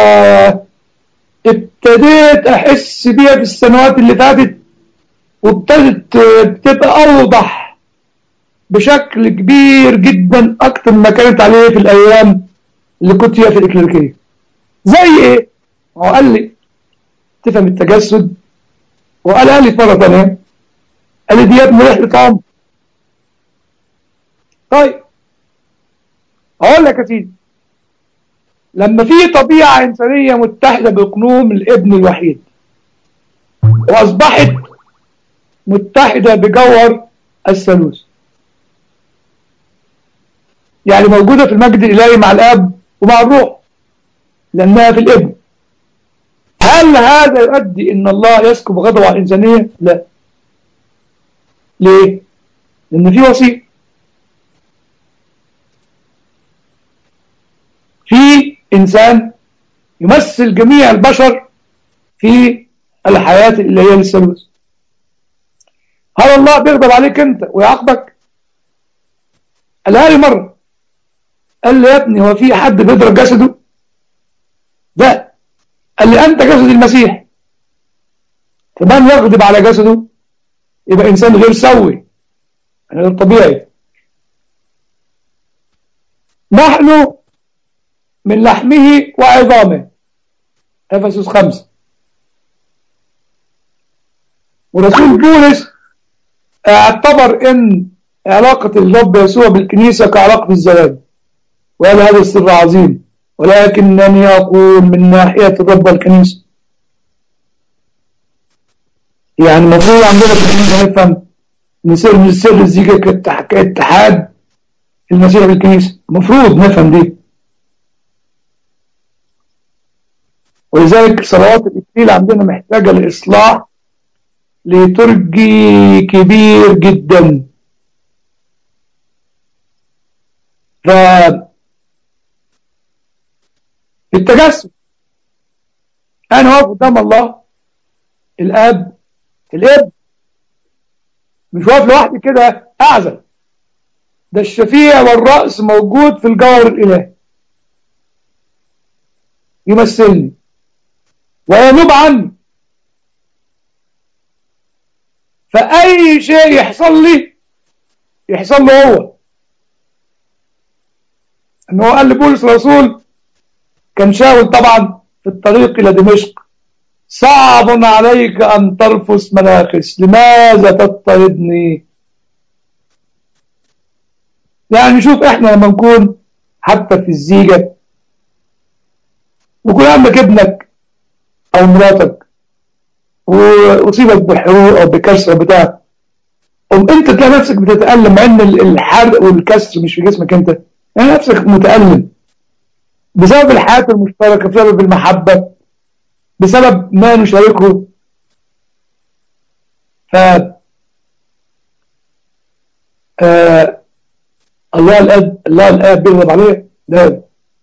ابتديت احس بيها في السنوات اللي فاتت وابتدت بتبقى اوضح بشكل كبير جدا اكتر ما كانت عليه في الايام اللي كنت فيها في الاكليريكيه زي ايه هو قال لي تفهم التجسد وقالها لي مره ثانيه قال لي دي يا ابني رحله عمر طيب اقول لك يا سيدي لما في طبيعة إنسانية متحدة بقنوم الابن الوحيد وأصبحت متحدة بجوهر الثالوث يعني موجودة في المجد الإلهي مع الآب ومع الروح لأنها في الابن هل هذا يؤدي إن الله يسكب غضبه على الإنسانية؟ لا ليه؟ لأن في وسيط في إنسان يمثل جميع البشر في الحياة اللي هي للثالوث هل الله بيغضب عليك أنت ويعاقبك قالها لي مرة قال لي يا ابني هو في حد بيضرب جسده لا قال لي أنت جسد المسيح فمن يغضب على جسده يبقى إنسان غير سوي غير طبيعي نحن من لحمه وعظامه أفسس خمسة ورسول بولس اعتبر ان علاقة الرب يسوع بالكنيسة كعلاقة الزواج وقال هذا السر عظيم ولكنني أقول من ناحية الرب والكنيسة يعني المفروض عندنا في الكنيسة نفهم ان سر من سر الزيجة كاتحاد المسيح بالكنيسة المفروض نفهم دي ولذلك صلوات الإكليل عندنا محتاجة لإصلاح لترجي كبير جدا ف التجسد أنا واقف قدام الله الآب الابن مش واقف لوحدي كده أعزل ده الشفيع والرأس موجود في الجوهر الإلهي يمثلني وينوب عني فأي شيء يحصل لي يحصل له هو ان هو قال لبولس الرسول كان شاول طبعا في الطريق إلى دمشق صعب عليك أن ترفس مناخس لماذا تضطردني يعني شوف احنا لما نكون حتى في الزيجة ويكون عندك ابنك او مراتك واصيبك بحروق او بكسر بتاع قوم انت تلاقي نفسك بتتألم مع ان الحرق والكسر مش في جسمك انت يعني نفسك متألم بسبب الحياة المشتركة بسبب المحبة بسبب ما نشاركه ف آه الله الاب الله الاب بيغضب عليه ده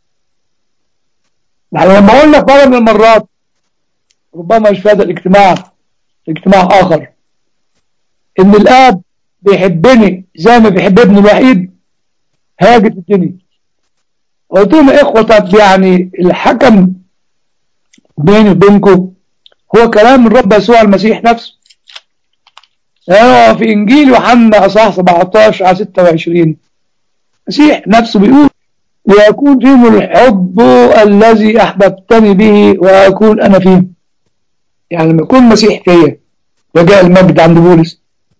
نحن لما قلنا في مره من المرات ربما مش في هذا الاجتماع في اجتماع اخر ان الاب بيحبني زي ما بيحب ابنه الوحيد هاجت الدنيا قلت لهم يا اخوه طب يعني الحكم بيني وبينكم هو كلام الرب يسوع المسيح نفسه يعني في انجيل يوحنا اصحاح 17 على 26 المسيح نفسه بيقول ليكون فيهم الحب الذي احببتني به واكون انا فيهم يعني لما يكون المسيح فيا وجاء المجد عند بولس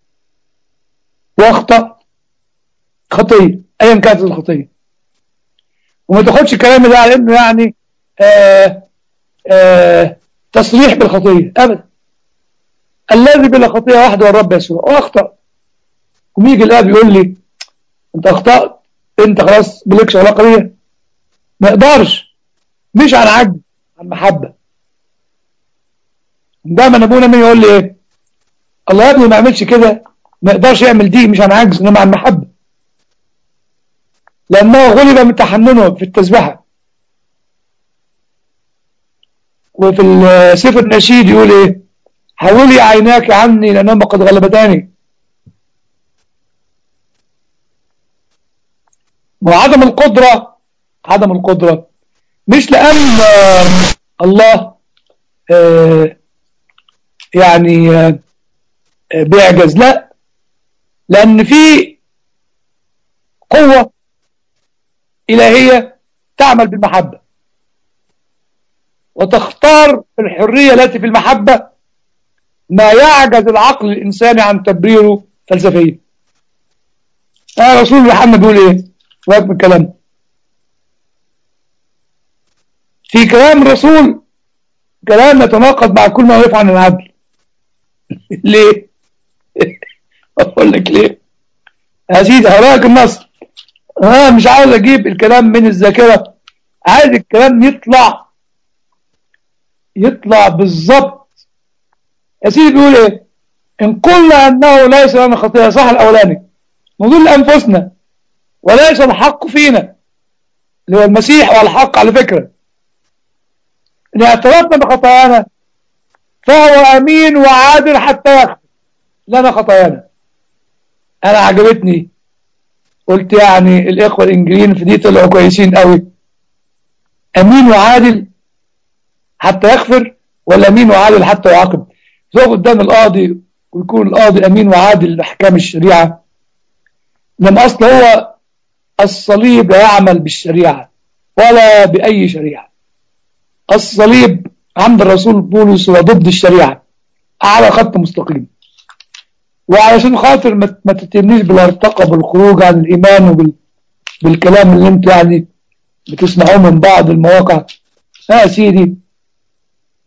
واخطا خطيه ايا كانت الخطيه وما تاخدش الكلام ده على انه يعني آآ آآ تصريح بالخطيه ابدا الذي بلا خطيه وحده الرب يسوع واخطا ويجي الاب يقول لي انت اخطات انت خلاص مالكش علاقه بيا ما يقدرش مش عن عجز عن محبه دايما ابونا مين يقول لي ايه الله يا ابني ما يعملش كده ما يقدرش يعمل دي مش عن عجز انما عن محبه لانه غلب من تحننه في التسبحه وفي سفر النشيد يقول ايه حولي عيناك عني لانهما قد غلبتاني وعدم القدرة عدم القدرة مش لأن الله يعني بيعجز لا لأن في قوة إلهية تعمل بالمحبة وتختار الحرية التي في المحبة ما يعجز العقل الإنساني عن تبريره فلسفيا آه رسول محمد بيقول إيه واقف من كلام في كلام الرسول كلام يتناقض مع كل ما يقف عن العدل ليه اقول لك ليه يا سيدي هراك النص انا مش عاوز اجيب الكلام من الذاكره عايز الكلام يطلع يطلع بالظبط يا سيدي بيقول ايه ان قلنا انه ليس لنا خطيئه صح الاولاني نضل انفسنا وليس الحق فينا اللي هو المسيح والحق على فكرة إن اعترفنا بخطايانا فهو أمين وعادل حتى يغفر لنا خطايانا أنا عجبتني قلت يعني الإخوة الإنجليين في دي طلعوا كويسين قوي أمين وعادل حتى يغفر ولا أمين وعادل حتى يعاقب تقف قدام القاضي ويكون القاضي أمين وعادل لأحكام الشريعة لما أصل هو الصليب لا يعمل بالشريعة ولا بأي شريعة الصليب عند الرسول بولس هو ضد الشريعة على خط مستقيم وعلشان خاطر ما تتمنيش بالارتقى بالخروج عن الإيمان وبالكلام اللي انت يعني بتسمعوه من بعض المواقع يا سيدي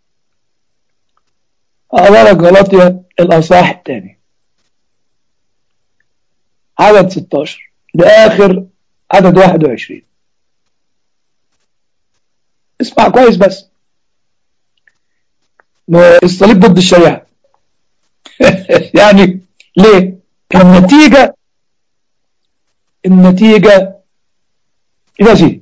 أقرأ لك غلطية الأصحاح الثاني عدد 16 لآخر عدد 21 اسمع كويس بس الصليب ضد الشريعة يعني ليه النتيجة النتيجة إذا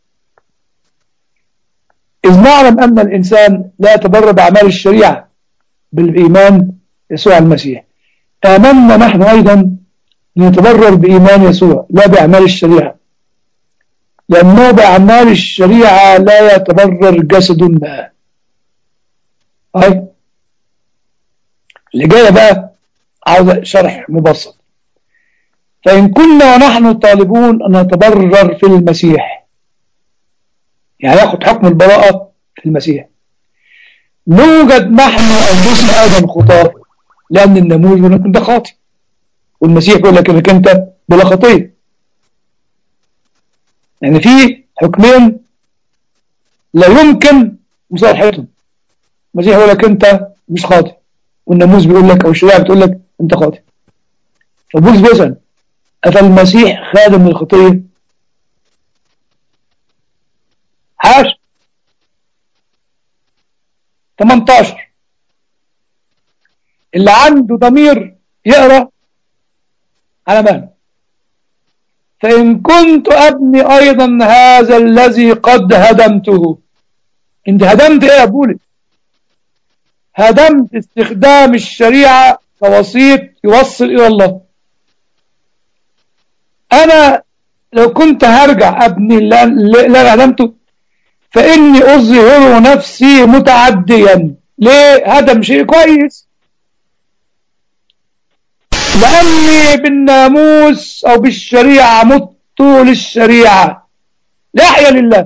إذ نعلم أن الإنسان لا يتبرر بأعمال الشريعة بالإيمان يسوع المسيح آمنا نحن أيضا نتبرر بإيمان يسوع لا بأعمال الشريعة لأنه بأعمال الشريعة لا يتبرر جسد ما هاي اللي جاية بقى عاوز شرح مبسط فإن كنا ونحن طالبون أن نتبرر في المسيح يعني ياخد حكم البراءة في المسيح نوجد نحن أنفسنا أيضا خطاة لأن الناموس بيقول لك أنت خاطئ والمسيح بيقول لك إنك أنت بلا خطية يعني في حكمين لا يمكن مصالحتهم المسيح يقول لك أنت مش خاطئ والناموس بيقول لك أو الشريعة بتقول لك أنت خاطئ فبولس بيسأل أفالمسيح خادم الخطية حاش 18 اللي عنده ضمير يقرأ على مهله فإن كنت أبني أيضا هذا الذي قد هدمته انت هدمت ايه يا بولس هدمت استخدام الشريعة كوسيط يوصل إلى الله أنا لو كنت هرجع أبني اللي أنا هدمته فإني أظهر نفسي متعديا ليه هدم شيء كويس لأني بالناموس أو بالشريعة مت للشريعة لا أحيا لله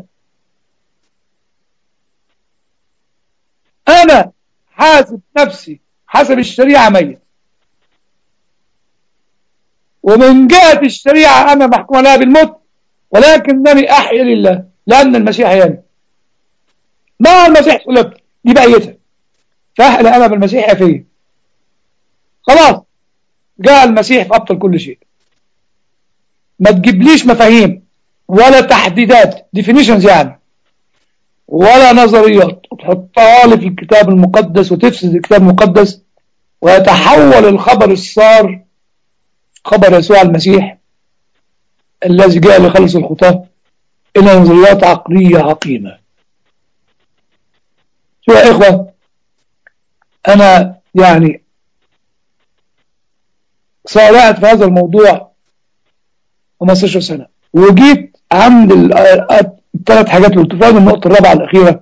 أنا حاسب نفسي حسب الشريعة ميت ومن جهة الشريعة أنا محكوم لها بالموت ولكنني أحيا لله لأن المسيح ياني مع المسيح صلبت دي بقيتها فأحلى أنا بالمسيح فيه خلاص جاء المسيح فأبطل كل شيء ما تجيبليش مفاهيم ولا تحديدات definitions يعني ولا نظريات وتحطها لي في الكتاب المقدس وتفسد الكتاب المقدس ويتحول الخبر الصار خبر يسوع المسيح الذي جاء لخلص الخطاة إلى نظريات عقلية عقيمة شو يا إخوة أنا يعني صارعت في هذا الموضوع 15 سنة وجيت عند الثلاث حاجات اللي قلت فيها النقطة الرابعة الأخيرة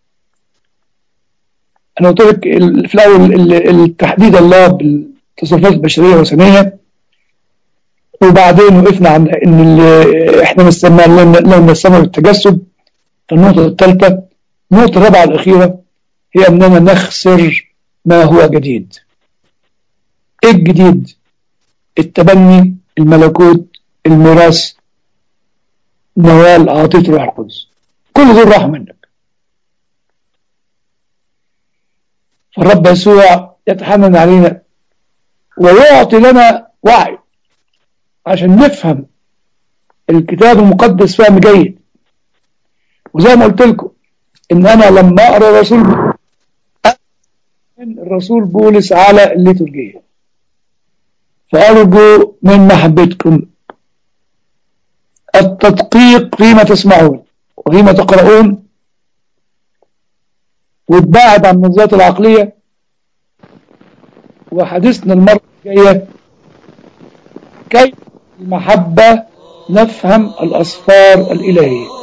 أنا قلت لك في الأول التحديد الله بالتصرفات البشرية والوثنية وبعدين وقفنا عند ان اللي احنا نستمع لو نستمر التجسد النقطة الثالثة النقطة الرابعة الأخيرة هي أننا نخسر ما هو جديد إيه الجديد التبني الملكوت الميراث نوال عاطفة روح القدس كل دول راحوا منك فالرب يسوع يتحنن علينا ويعطي لنا وعي عشان نفهم الكتاب المقدس فهم جيد وزي ما قلت لكم ان انا لما اقرا الرسول من الرسول بولس على الليتورجية فارجو من محبتكم التدقيق فيما تسمعون وفيما تقرؤون وتباعد عن النظريات العقلية وحديثنا المرة الجاية كيف المحبة نفهم الأسفار الإلهية